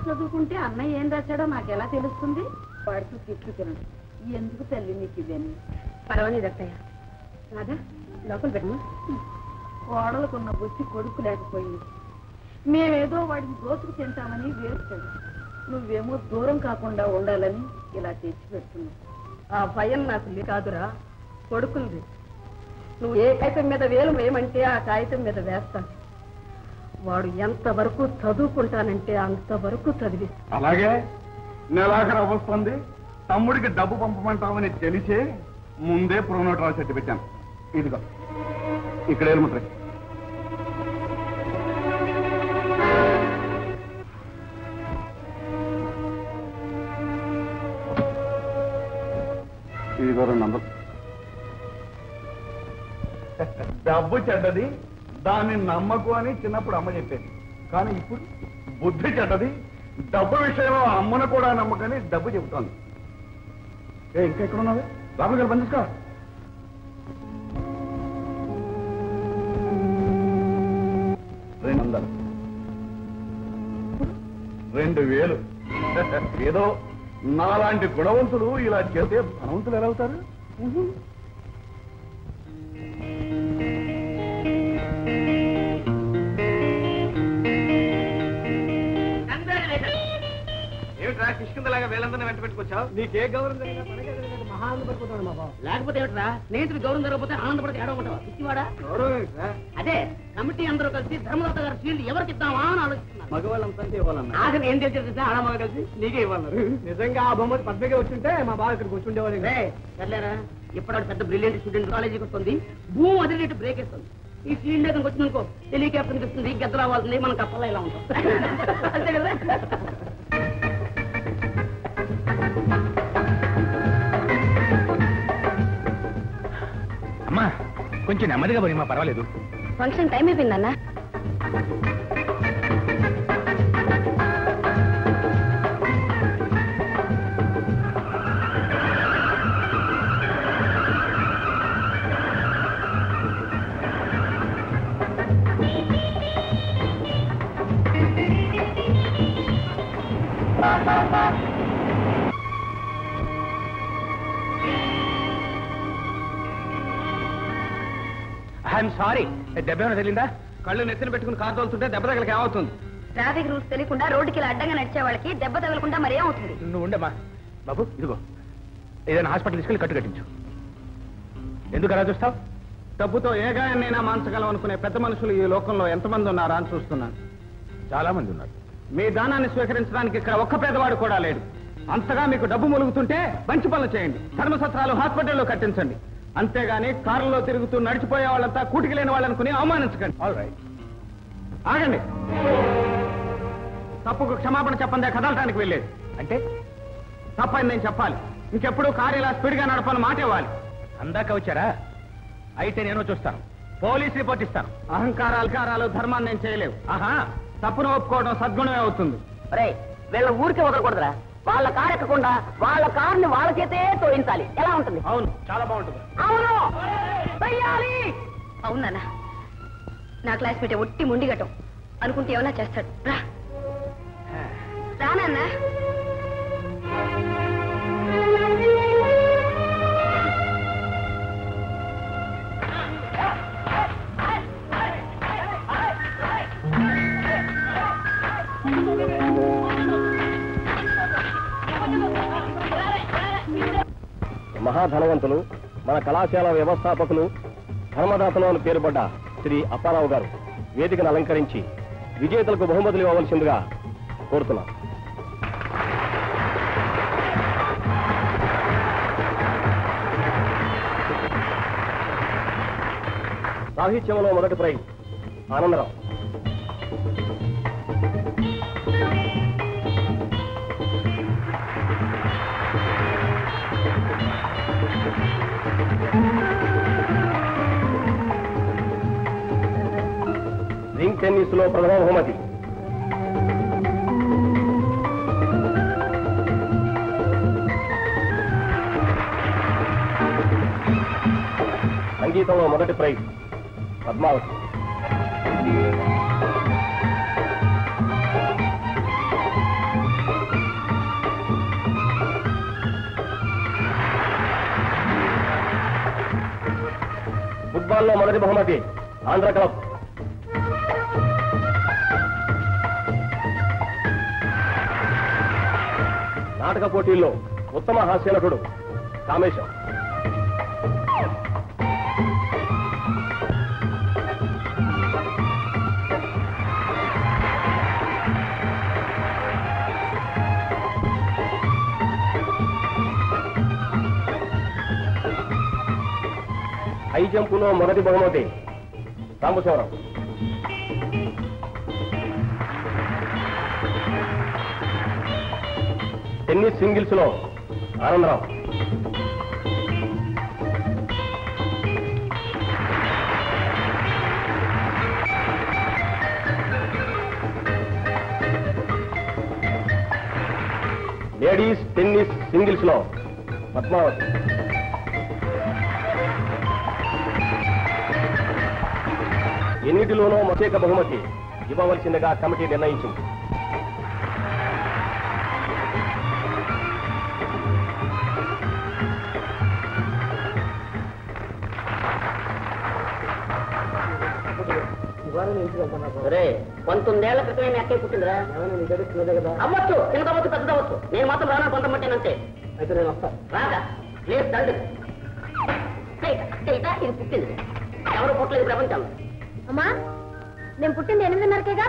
చదువుకుంటే అన్నయ్య ఏం రాశాడో నాకు ఎలా తెలుస్తుంది వాడితో తిట్లు తినడు ఎందుకు తల్లి నీకు ఇవన్నీ పర్వాలేదు అత్తయ్య రాదా లోపల పెట్టమా కోడలకున్న బుద్ధి కొడుకు లేకపోయింది మేమేదో వాడిని దోసుకు తింటామని వేస్తాడు నువ్వేమో దూరం కాకుండా ఉండాలని ఇలా తెచ్చి పెడుతున్నావు ఆ భయం నాకు లే- కాదురా కొడుకుంది నువ్వు ఏ కాగితం మీద వేలు వేయమంటే ఆ కాగితం మీద వేస్తాను వాడు ఎంతవరకు చదువుకుంటానంటే అంతవరకు చదివి అలాగే నెలాఖరు వస్తుంది తమ్ముడికి డబ్బు పంపమంటామని తెలిసే ముందే ప్రోనోట్ రాసి పెట్టాను ఇదిగో ఇక్కడ ఏముంటాయి ఇదిగో రెండు వందలు డబ్బు చెడ్డది దాన్ని నమ్మకు అని చిన్నప్పుడు అమ్మ చెప్పేది కానీ ఇప్పుడు బుద్ధి చెడ్డది డబ్బు విషయంలో అమ్మను కూడా నమ్మకని డబ్బు చెబుతోంది ఏ ఇంకా ఎక్కడ ఉన్నావు లోపలికి వెళ్ళి పనిచేసుకో రెండు వందలు రెండు వేలు ఏదో నాలాంటి గుణవంతులు ఇలా చేస్తే ధనవంతులు ఎలా అవుతారు ఏమిట్రా కిష్కిందలాగా వేలందరినీ వెంట పెట్టుకొచ్చావు నీకే గౌరవం జరిగినా మనకే జరిగినట్టు మహా ఆనందపడిపోతాడు మా బాబు లేకపోతే ఏమిట్రా స్నేహితుడు గౌరవం జరగకపోతే ఆనందపడితే ఏడవమంటావా ఇచ్చివాడా గౌరవం ఏమిట్రా అదే కమిటీ అందరూ కలిసి ధర్మదత్త గారి ఫీల్డ్ ఎవరికి ఇద్దామా అని ఆలోచిస్తున్నారు మగవాళ్ళంతా ఇవ్వాలన్నా ఆఖరి ఏం తెలిసి ఆడమగ కలిసి నీకే ఇవ్వాలన్నారు నిజంగా ఆ బొమ్మ పద్మగా వచ్చింటే మా బావ ఇక్కడికి వచ్చుండేవాళ్ళు రే సర్లేరా ఇప్పటివాడు పెద్ద బ్రిలియంట్ స్టూడెంట్ కాలేజీకి వస్తుంది భూమి వదిలినట్టు బ్రేక్ ఇస్తుంది ఈ ఫీల్డ్ దగ్గరికి వచ్చిందనుకో హెలికాప్టర్ ఇస్తుంది గద్దలు అవ్వాల్సింది మనం కప్పలా ఇలా ఉంటాం అంతే కదా అమ్మా కొంచెం నెమ్మదిగా పోయి మా పర్వాలేదు ఫంక్షన్ టైం అయిపోయిందన్నా ఐఎమ్ సారీ దెబ్బ ఏమైనా తగిలిందా కళ్ళు నెత్తిన పెట్టుకుని కారు తోలుతుంటే దెబ్బ తగలకి ఏమవుతుంది ట్రాఫిక్ రూల్స్ తెలియకుండా రోడ్డుకి ఇలా అడ్డంగా నడిచే వాళ్ళకి దెబ్బ తగలకుండా మరి ఏమవుతుంది నువ్వు ఉండమ్మా బాబు ఇదిగో ఏదైనా హాస్పిటల్ తీసుకెళ్ళి కట్టు కట్టించు ఎందుకు అలా చూస్తావు డబ్బుతో ఏ గాయాన్నైనా మాంచగలం అనుకునే పెద్ద మనుషులు ఈ లోకంలో ఎంతమంది ఉన్నారా అని చూస్తున్నాను చాలా మంది ఉన్నారు మీ దానాన్ని స్వీకరించడానికి ఇక్కడ ఒక్క పేదవాడు కూడా లేడు అంతగా మీకు డబ్బు మొలుగుతుంటే మంచి పనులు చేయండి ధర్మసత్రాలు హాస్పిటల్లో కట్టించండి అంతేగాని కారులో తిరుగుతూ నడిచిపోయే వాళ్ళంతా కూటికి లేని వాళ్ళనుకుని అవమానించకండి ఆల్ రైట్ ఆగండి తప్పుకు క్షమాపణ చెప్పందే కదలటానికి వెళ్ళేది అంటే తప్పని నేను చెప్పాలి ఇంకెప్పుడు కారు ఇలా స్పీడ్గా నడపాలని మాట ఇవ్వాలి అందాక వచ్చారా అయితే నేను చూస్తాను పోలీస్ రిపోర్ట్ ఇస్తాను అహంకారాలు అహంకారాలు ధర్మాన్ని నేను చేయలేవు ఆహా తప్పును ఒప్పుకోవడం సద్గుణమే అవుతుంది రే వీళ్ళ ఊరికే వదలకూడదురా వాళ్ళ కారు ఎక్కకుండా వాళ్ళ కారుని వాళ్ళ చేతే తోయించాలి ఎలా ఉంటుంది అవును చాలా బాగుంటుంది అవును చెయ్యాలి అవునా నా క్లాస్మేట్ ఒట్టి ముండిగటం అనుకుంటే ఏమన్నా చేస్తాడు రా రానన్నా మహాధనవంతులు మన కళాశాల వ్యవస్థాపకులు ధర్మదాతలు అని పేరుపడ్డ శ్రీ అప్పారావు గారు వేదికను అలంకరించి విజేతలకు బహుమతులు ఇవ్వవలసిందిగా కోరుతున్నాం సాహిత్యంలో మొదటి ప్రైజ్ ఆనందరావు రింగ్ టెన్నిస్ లో ప్రథమ బహుమతి సంగీతంలో మొదటి ప్రైజ్ పద్మావతి ఫుట్బాల్లో మొదటి బహుమతి ఆంధ్ర క్లబ్ నాటక పోటీల్లో ఉత్తమ హాస్యనటుడు కామేశం హై జంపులో మొదటి బహుమతి రామచవరం టెన్నిస్ సింగిల్స్ లో ఆనందరావు లేడీస్ టెన్నిస్ సింగిల్స్ లో పద్మావతి ఎన్నిటిలోనూ ప్రత్యేక బహుమతి ఇవ్వవలసిందిగా కమిటీ నిర్ణయించింది సరే పంతొమ్మిదేళ్ల క్రితమే మీ అక్కయ్య పుట్టిందిరా అవ్వచ్చు చిన్నదవ్వచ్చు పెద్దదవ్వచ్చు నేను మాత్రం రానా పంతమంటేనంతే అయితే నేను వస్తా రాక లేదు తండ్రి ఇది పుట్టింది ఎవరు పుట్టలేదు ఈ ప్రపంచంలో అమ్మా నేను పుట్టింది ఎనిమిదిన్నరకేగా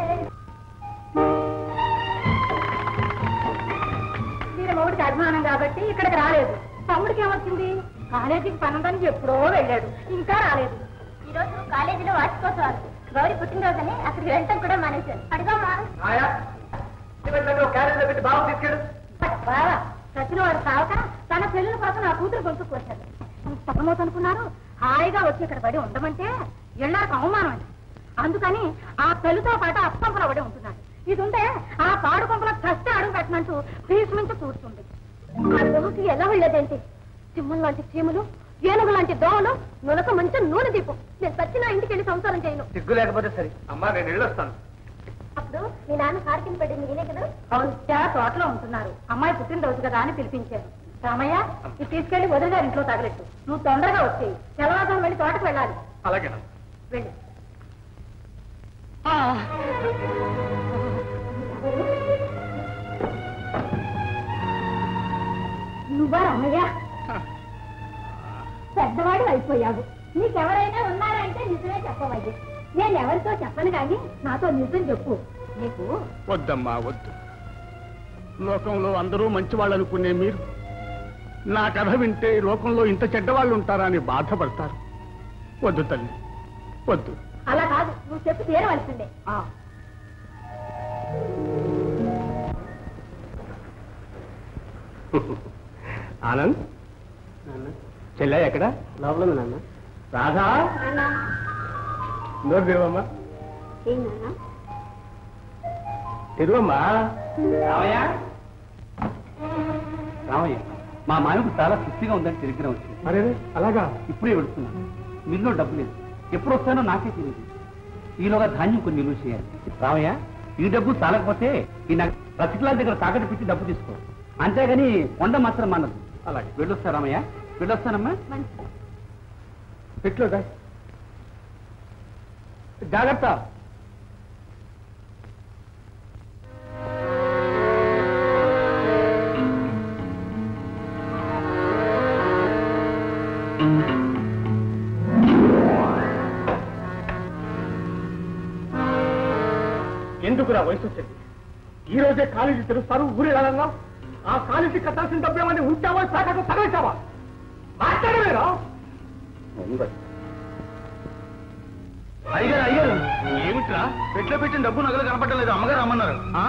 వీరి మొగుడికి అభిమానం కాబట్టి ఇక్కడికి రాలేదు తమ్ముడికి ఏమొచ్చింది కాలేజీకి పనుందని ఎప్పుడో వెళ్ళాడు ఇంకా రాలేదు ఈ రోజు కాలేజీలో వార్షికోత్సవాలు గౌరీ పుట్టినరోజని అక్కడికి వెళ్ళటం కూడా మానేశారు అడిగమ్మా బావా సచిన వాడు కావక తన పెళ్ళిన కోసం నా కూతురు గొంతుకు వచ్చారు తప్పమవుతు అనుకున్నారు హాయిగా వచ్చి ఇక్కడ పడి ఉండమంటే ఎళ్ళాక అవమానం అండి అందుకని ఆ పెళ్లితో పాటు అప్పంపల పడి ఉంటున్నాడు ఇది ఉంటే ఆ పాడు కొంపల కష్ట అడుగు పెట్టినట్టు భీష్మించి కూర్చుంది ఆ దొంగకి ఎలా వెళ్ళేదేంటి సింహం లాంటి చీములు ఏనుగు లాంటి దోమలు నులక మంచి నూనె దీపం నేను సచ్చిన ఇంటికి వెళ్ళి సంసారం చేయను సిగ్గు లేకపోతే సరే అమ్మా నేను వెళ్ళొస్తాను అప్పుడు మీ నాన్న కారు కింద పడింది నేనే కదా అవును చాలా తోటలో ఉంటున్నారు అమ్మాయి పుట్టినరోజు కదా అని పిలిపించారు రామయ్య ఇది తీసుకెళ్లి వదిలిగారి ఇంట్లో తగలెట్టు నువ్వు తొందరగా వచ్చేయి తెల్లవారుజాము వెళ్ళి తోటకు వెళ్ళాలి అలాగేనా వెళ్ళి నువ్వా రామయ్య పెద్దవాడు అయిపోయావు నీకెవరైనా ఉన్నారంటే నిజమే చెప్పవయ్యి నేను ఎవరితో చెప్పను కానీ నాతో నిజం చెప్పు నీకు వద్దమ్మా వద్దు లోకంలో అందరూ మంచివాళ్ళు అనుకునే మీరు నా కథ వింటే ఈ లోకంలో ఇంత చెడ్డవాళ్ళు ఉంటారా అని బాధపడతారు వద్దు తల్లి వద్దు అలా కాదు నువ్వు చెప్పి తీరవలసిందే ఆనంద్ చెల్లె ఎక్కడ లోపల నాన్న రాధా నోరు తెరువమ్మా తెరువమ్మా రామయ్య రామయ్య మా మాయకు చాలా సుస్థిగా ఉందని తెలిసిన వచ్చింది అరే అలాగా ఇప్పుడే వెళుతున్నాను మిల్లో డబ్బు లేదు ఎప్పుడు వస్తానో నాకే తెలియదు ఈలోగా ధాన్యం కొన్ని నిలువ చేయాలి రామయ్య ఈ డబ్బు చాలకపోతే ఈ నాకు రసికలాల దగ్గర తాకట్టు పెట్టి డబ్బు తీసుకో అంతేగాని కొండ మాత్రం మనదు అలాగే వెళ్ళొస్తా రామయ్య వెళ్ళొస్తానమ్మా పెట్టుగా జాగ్రత్త ఎందుకురా వయసు వచ్చింది ఈ రోజే కాలేజీ తెరుస్తారు ఊరి వెళ్ళాలన్నా ఆ కాలేజీ కట్టాల్సిన డబ్బు ఏమని ఉంచావా శాఖకు తగలేసావా మాట్లాడలేరా అయ్యారు అయ్యారు ఏమిట్రా పెట్లో పెట్టిన డబ్బు నగలు కనపడలేదు అమ్మగారు అమ్మన్నారు ఆ?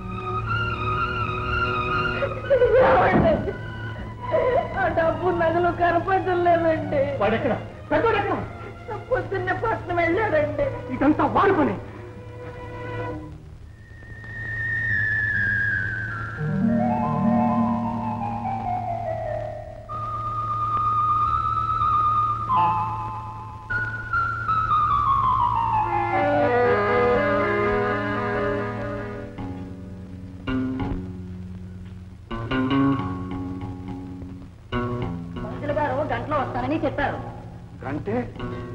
ఆ డబ్బు నగలు కనపడలేదండి వాడెక్కడ పెద్దోడెక్కడ పొద్దున్నే పట్నం వెళ్ళాడండి ఇదంతా వాడు పని మంత్రులు గారు గంటలో వస్తానని చెప్పారు అంటే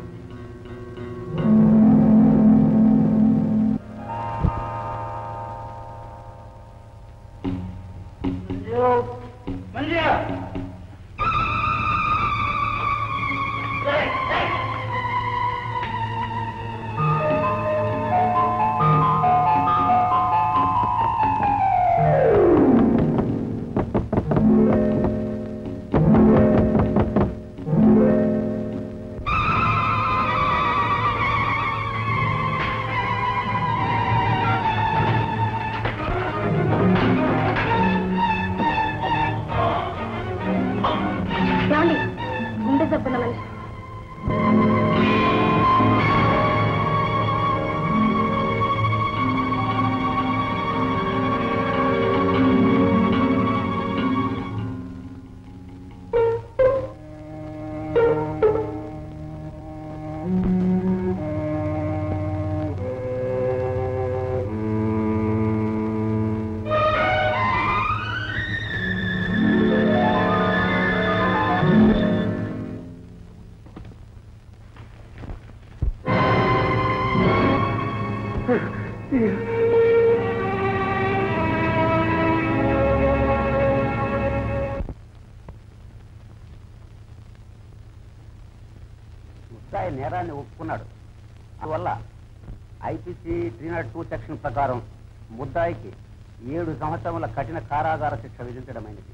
ముద్దాయి నేరాన్ని ఒప్పుకున్నాడు అందువల్ల IPC three nought two section ప్రకారం ముద్దాయికి ఏడు సంవత్సరముల కఠిన కారాగార శిక్ష విధించడమైనది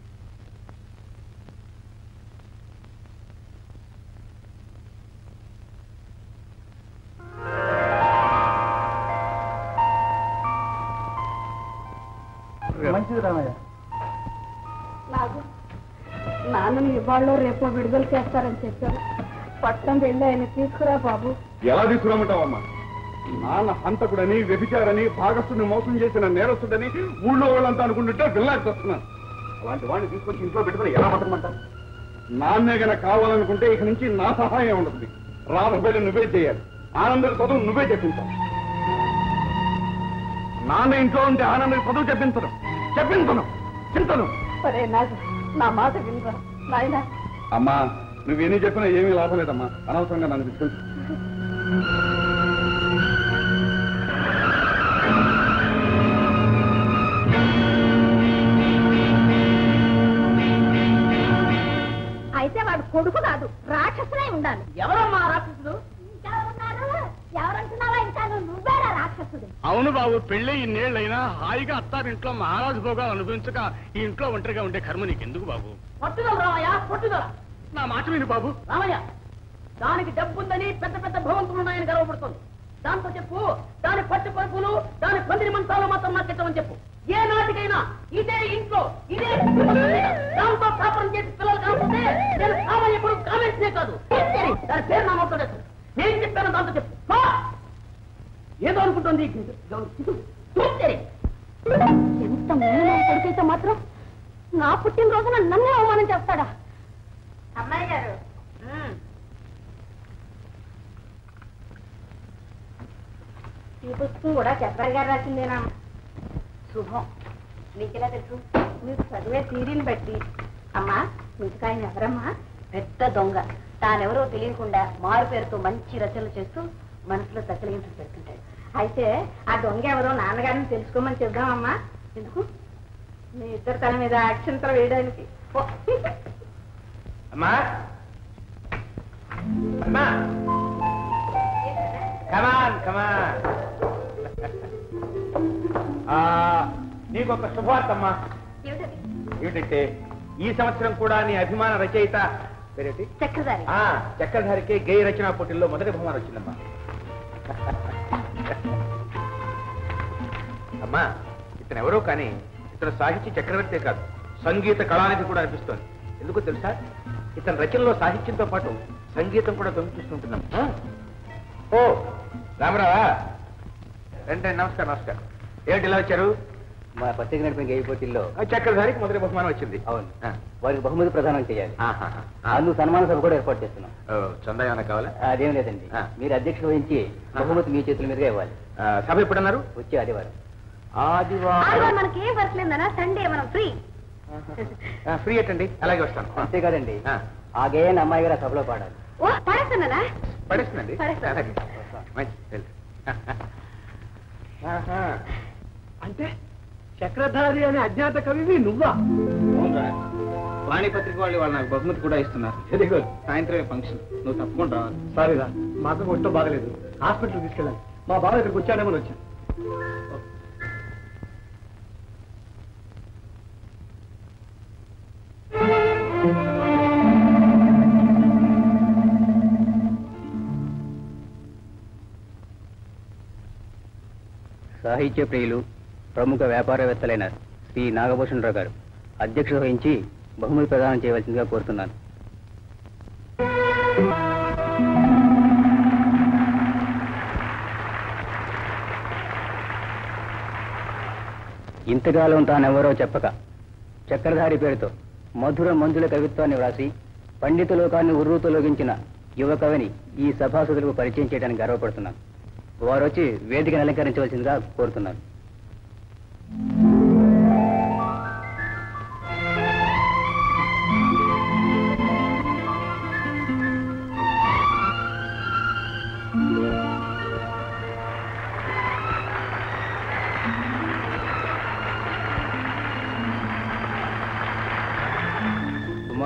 మంచిది రామయ్య నాగు నాన్నని ఇవాళ్ళు రేపు విడుదల చేస్తారని చెప్పారు పట్టణం వెళ్ళి ఆయన తీసుకురా బాబు ఎలా తీసుకురామంటావమ్మా నాన్న హంతకుడని వ్యభిచారని భాగస్తుని మోసం చేసిన నేరస్తుడని ఊళ్ళో వాళ్ళంతా అనుకుంటుంటే బిల్లాకి వస్తున్నాను అలాంటి వాడిని తీసుకొచ్చి ఇంట్లో పెట్టుకుని ఎలా బతకమంటావు నాన్నే గన కావాలనుకుంటే ఇక నుంచి నా సహాయం ఉంటుంది రాధబెల్లి నువ్వే చేయాలి ఆనందకి చదువు నువ్వే చెప్పించాలి నాన్న ఇంట్లో ఉంటే ఆనందకి చదువు చెప్పించడం చెప్పించను చింతను సరే నాగు నా మాట వినరా నాయనా అమ్మా నువ్వేనీ చెప్పినా ఏమీ లాభం లేదమ్మా అనవసరంగా నన్ను తీసుకెళ్తా అయితే వాడు కొడుకు కాదు రాక్షసులై ఉండాలి ఎవరమ్మా రాక్షసుడు ఎవరున్నారు ఎవరంటున్నావా ఇంకా నువ్వు నువ్వేరా రాక్షసుడు అవును బాబు పెళ్ళి ఇన్నేళ్ళైనా హాయిగా అత్తారింట్లో మహారాజు భోగాలు అనుభవించక ఈ ఇంట్లో ఒంటరిగా ఉండే కర్మ నీకెందుకు బాబు పట్టుదల రామయ్య పట్టుదల నా మాట విను బాబు రామయ్య దానికి డబ్బుందని పెద్ద పెద్ద భవంతులు ఉన్నాయని గర్వపడుతుంది దాంతో చెప్పు దాని పట్టు పరుపులు దాని పందిరి మంచాలు మాత్రం నాకు ఇష్టమని చెప్పు ఏ నాటికైనా ఇదే ఇంట్లో ఇదే కుటుంబం మీద దాంతో కాపురం చేసి పిల్లలు కాకపోతే నేను కామయ్య కొడుకు కామెంట్స్నే కాదు సరే, దాని పేరు నా నోట్లో లేదు నేను చెప్పాను దాంతో చెప్పు పో. ఏదో అనుకుంటుంది ఈ గింజ. చూడు, సరే. ఎంత మూలమైన కొడుకైతే మాత్రం నా పుట్టినరోజున నన్నే అవమానం చేస్తాడా అమ్మాయి గారు ఈ పుస్తకం కూడా చక్ర గారు రాసిందేనా శుభం నీకెలా తెలుసు మీరు చదివే తీరిని బట్టి అమ్మా ఇంతకు ఆయన ఎవరమ్మా పెద్ద దొంగ తానెవరో తెలియకుండా మారు పేరుతో మంచి రచనలు చేస్తూ మనసులో తగ్గలింపులు పెడుతుంటాడు అయితే ఆ దొంగ ఎవరో నాన్నగారిని తెలుసుకోమని చెప్దామమ్మా ఎందుకు మీ ఇద్దరు తల మీద అక్షంతలు వేయడానికి ఓ, అమ్మా అమ్మా కమాన్ కమాన్ నీకు ఒక శుభవార్తమ్మా ఏమిటది? ఏమిటంటే ఈ సంవత్సరం కూడా నీ అభిమాన రచయిత పేరేంటి చక్రధారి ఆ, చక్రధారికి గేయ రచనా పోటీల్లో మొదటి బహుమానం వచ్చిందమ్మా అమ్మా ఇతను ఎవరో కానీ ఇతను సాహిత్య చక్రవర్తే కాదు సంగీత కళానిధి కూడా అనిపిస్తోంది ఎందుకో తెలుసా ఇతని రచనలో సాహిత్యంతో పాటు సంగీతం కూడా దొంగిలిస్తుంటుందమ్మా ఓ రామరావా రండి రండి, నమస్కారం నమస్కారం ఏమిటి ఇలా వచ్చారు మా పత్రిక నడిపిన గేయ పోటీల్లో ఆ, చక్రధారికి మొదటి బహుమానం వచ్చింది అవును ఆ. వారికి బహుమతి ప్రదానం చేయాలి ఆహాహా. అందుకు సన్మాన సభ కూడా ఏర్పాటు చేస్తున్నాం ఓ, చందా ఏమైనా కావాలా అదేం లేదండి ఆ. మీరు అధ్యక్షుడు వహించి బహుమతి మీ చేతుల మీదుగా ఇవ్వాలి ఆ, సభ ఎప్పుడన్నారు వచ్చే ఆదివారం ఆదివారం ఆదివారం మనకి ఏం వర్క్ లేదనా సండే మనం ఫ్రీ ఆ, ఫ్రీ అటండి అలాగే వస్తాను అంతేకాదండి ఆ. ఆ గేయాన్ని అమ్మాయి గారు ఆ సభలో పాడాలి ఓ పడేస్తున్నారా పడేస్తుందండి పడేస్తాను. అలాగే మంచి వెళ్ళు. ఆహా. అంటే చక్రధారి అనే అజ్ఞాత కవివి నువ్వా అవునరా వాణి పత్రిక వాళ్ళు వాళ్ళు నాకు బహుమతి కూడా ఇస్తున్నారు వెరీ గుడ్ సాయంత్రమే ఫంక్షన్ నువ్వు తప్పకుండా రావాలి సారీరా మాకు ఒంటో బాగలేదు హాస్పిటల్ తీసుకెళ్ళాలి మా బావ ఇక్కడికి వచ్చాడేమని వచ్చాను సాహిత్య ప్రియులు ప్రముఖ వ్యాపారవేత్తలైన శ్రీ నాగభూషణరావు గారు అధ్యక్షత వహించి బహుమతి ప్రదానం చేయవలసిందిగా కోరుతున్నాను ఇంతకాలం తానెవరో చెప్పక చక్రధారి పేరుతో మధుర మంజుల కవిత్వాన్ని వ్రాసి పండిత లోకాన్ని ఉర్రూతలోగించిన యువ కవిని ఈ సభాసదులకు పరిచయం చేయడానికి గర్వపడుతున్నాను వారు వచ్చి వేదికను అలంకరించవలసిందిగా కోరుతున్నాను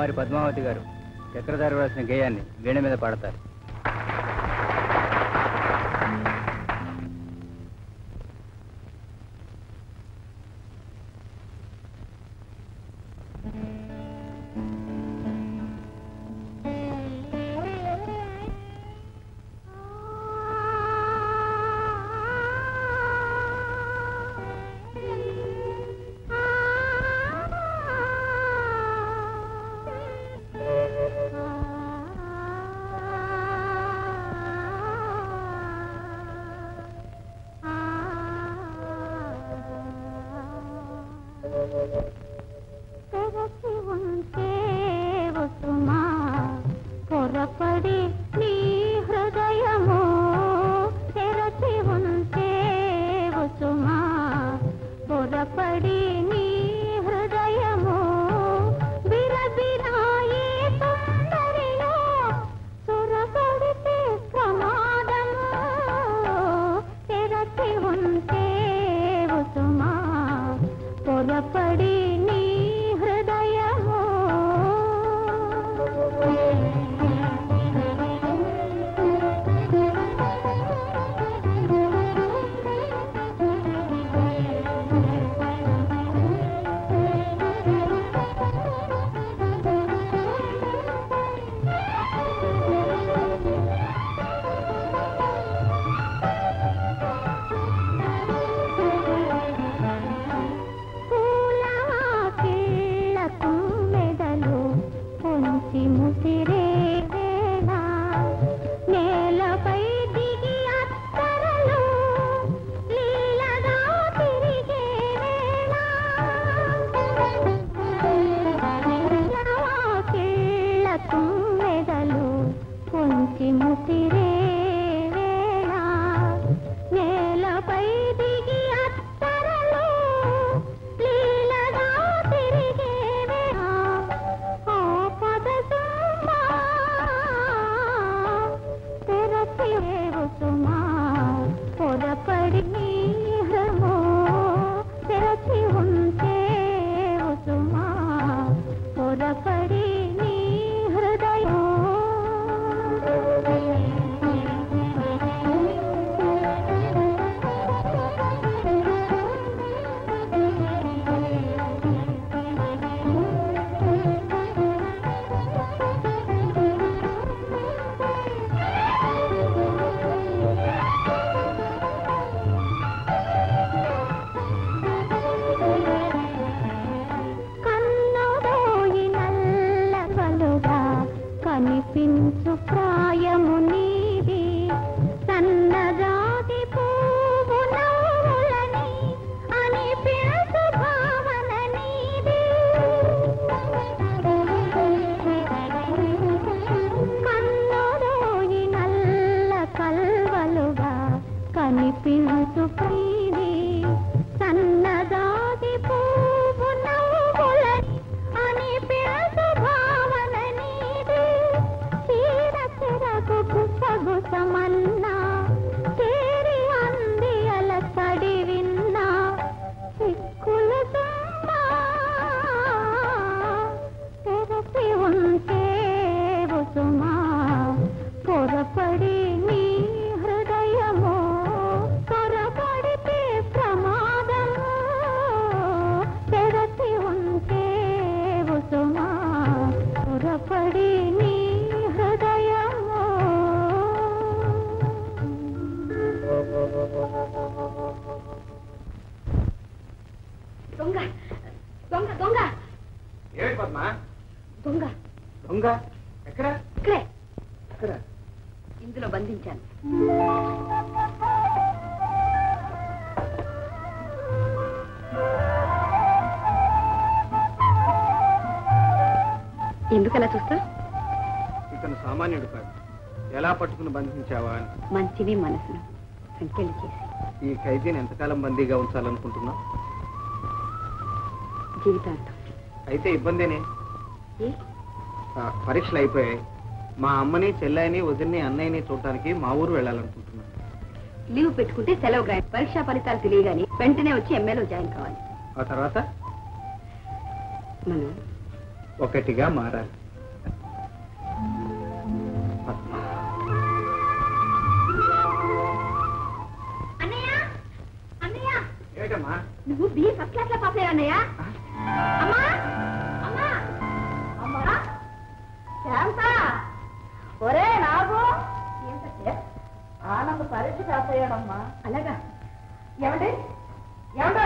కుమారి పద్మావతి గారు చక్రధారి రాసిన గేయాన్ని వీణ మీద పాడతారు తెరచి ఉంటే వసుమా పొరపడి నీ హృదయము తెరచి ఉంటే వసుమా పొరపడి నీ హృదయము బిరబిరాయి తొందరలో సురపడితే ప్రమాదము తెరచి ఉంటే వసుమా పొరపడి నీ హృదయము పూలవాకిళ్ళకు మెడలు పొంచి ముసిరే వేళ నేలపై దిగి అత్తరలు లీలగా తిరిగే వేళ పూలవాకిళ్ళకు మెడలు పొంచి ముసిరే వేళ నేలపై దిగి అత్తరలు లీలగా తిరిగే వేళ ఆ పదసుమా తెరచి సుమా పొరపడి నీ హృము తెరచి ఉంటే సుమా పొరపడి నీ హృదయం కన్నుదోయి నల్ల కలుగా కనిపించు ప్రాయము నీది సన్నజాతి పువ్వు నవ్వులని అనిపించు భావన నీది కన్నుదోయి నల్ల కల్వలుగా కనిపించు ప్రీది సన్నదాది పువ్వు నవ్వులని అని పిలుసు భావన నీది చీర చెరకు గుసగుసమన్నా చేరి అంది అలసడి విన్నా సిక్కులు సుమ్మా తెరచి ఉంటే సుమా పొరపడి నీ హృదయము పొరపడితే ప్రమాదము తెరచి ఉంటే సుమా పొరపడి నీ హృదయము దొంగ దొంగ దొంగ ఏమిటి పద్మ దొంగ దొంగ ఎక్కడ ఇక్కడే ఎక్కడ ఇందులో బంధించాను ఎందుకలా చూస్తా ఇతను సామాన్యుడు కాదు ఎలా పట్టుకుని బంధించావా అని మంచిని మనసును సంఖ్యలు చేసి ఈ ఖైదీని ఎంతకాలం బందీగా ఉంచాలనుకుంటున్నా జీవితాంతం అయితే ఇబ్బందేనే ఏ ఆ, పరీక్షలు అయిపోయాయి మా అమ్మని చెల్లాయిని వదిన్ని అన్నయ్యని చూడటానికి మా ఊరు వెళ్ళాలనుకుంటున్నాను లీవ్ పెట్టుకుంటే సెలవు గ్రాంట్ పరీక్షా ఫలితాలు తెలియగానే వెంటనే వచ్చి ఎమ్మెల్యే జాయిన్ కావాలి ఆ తర్వాత మనం ఒకటిగా మారాలి అన్నయ్య అన్నయ్య ఏమిటమ్మా నువ్వు బి ఫస్ట్ క్లాస్ లో పాస్ అయ్యా అన్నయ్య అమ్మా అమ్మా అమ్మా శాంత ఒరే నాగు ఏంటంటే ఆనంద్ పరీక్ష పాస్ అయ్యాడమ్మా అలాగా ఏమండి ఏమంటారు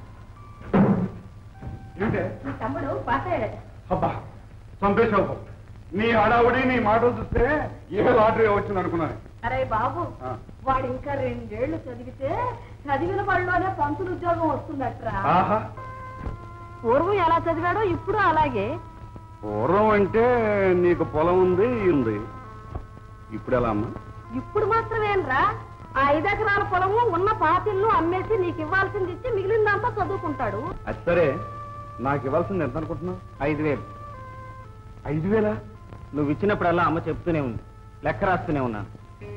ఏంటే మీ తమ్ముడు పాస్ అయ్యాడట అబ్బా సంతోషం నీ హడావుడి నీ మాటలు చూస్తే ఏ లాటరీ వచ్చింది అనుకున్నాను అరే బాబు ఆ. వాడు ఇంకా రెండేళ్లు చదివితే చదివిన వాళ్ళలోనే పంతులు ఉద్యోగం వస్తుందట్రా ఆహా పూర్వం ఎలా చదివాడో ఇప్పుడు అలాగే పూర్వం అంటే నీకు పొలం ఉంది ఉంది ఇప్పుడు ఎలా అమ్మా ఇప్పుడు మాత్రమేనరా ఆ ఐదు ఎకరాల పొలము ఉన్న పాతిళ్ళు అమ్మేసి నీకు ఇవ్వాల్సింది ఇచ్చి మిగిలిందంతా చదువుకుంటాడు అది సరే నాకు ఇవ్వాల్సింది ఎంత అనుకుంటున్నావు ఐదు వేలు ఐదు వేలా నువ్వు ఇచ్చినప్పుడల్లా అమ్మ చెప్తూనే ఉంది లెక్క రాస్తూనే ఉన్నాను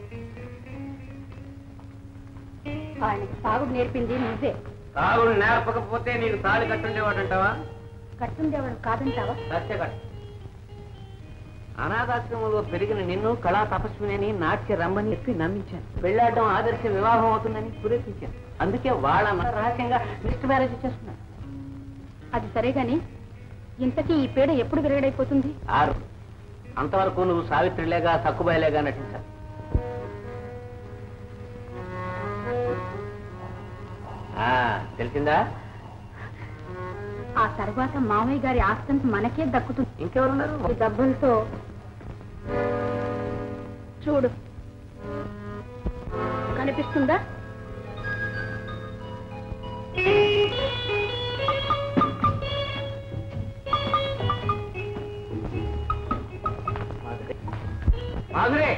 ఆయనకి సాగుడు నేర్పింది నువ్వే తాగుడు నేర్పకపోతే నీకు తాళి కట్టుండేవాడంటావా కట్టుండేవాడు కాదంటావా సత్య కట్ట అనాథాశ్రమంలో పెరిగిన నిన్ను కళా తపస్విని నాట్య రమ్మని చెప్పి నమ్మించాను పెళ్ళాడడం ఆదర్శ వివాహం అవుతుందని సురేపించాను అందుకే వాళ్ళ రహస్యంగా లిస్ట్ మ్యారేజ్ చేసుకున్నాను అది సరే గాని ఇంతకీ ఈ పీడ ఎప్పుడు విరగడైపోతుంది ఆరు అంతవరకు నువ్వు సావిత్రిలేగా సక్కుబాయలేగా నటించాలి ఆ, తెలిసిందా ఆ తర్వాత మామయ్య గారి ఆస్తంతా మనకే దక్కుతుంది ఇంకెవరున్నారు ఈ డబ్బులతో చూడు కనిపిస్తుందా మాధురి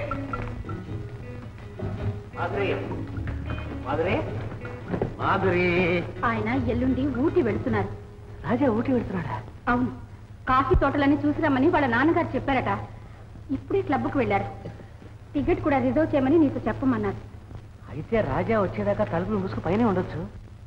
మాధురి మాధురి మాధురి ఆయన ఎల్లుండి ఊటీ వెళుతున్నారు రాజా ఊటి వెళ్తున్నాడా అవును కాఫీ తోటలన్నీ చూసి రమ్మని వాళ్ళ నాన్నగారు చెప్పారట ఇప్పుడే క్లబ్కు వెళ్ళారు టికెట్ కూడా రిజర్వ్ చేయమని నీకు చెప్పమన్నారు అయితే రాజా వచ్చేదాకా తలుపులు మూసుకు పైనే ఉండొచ్చు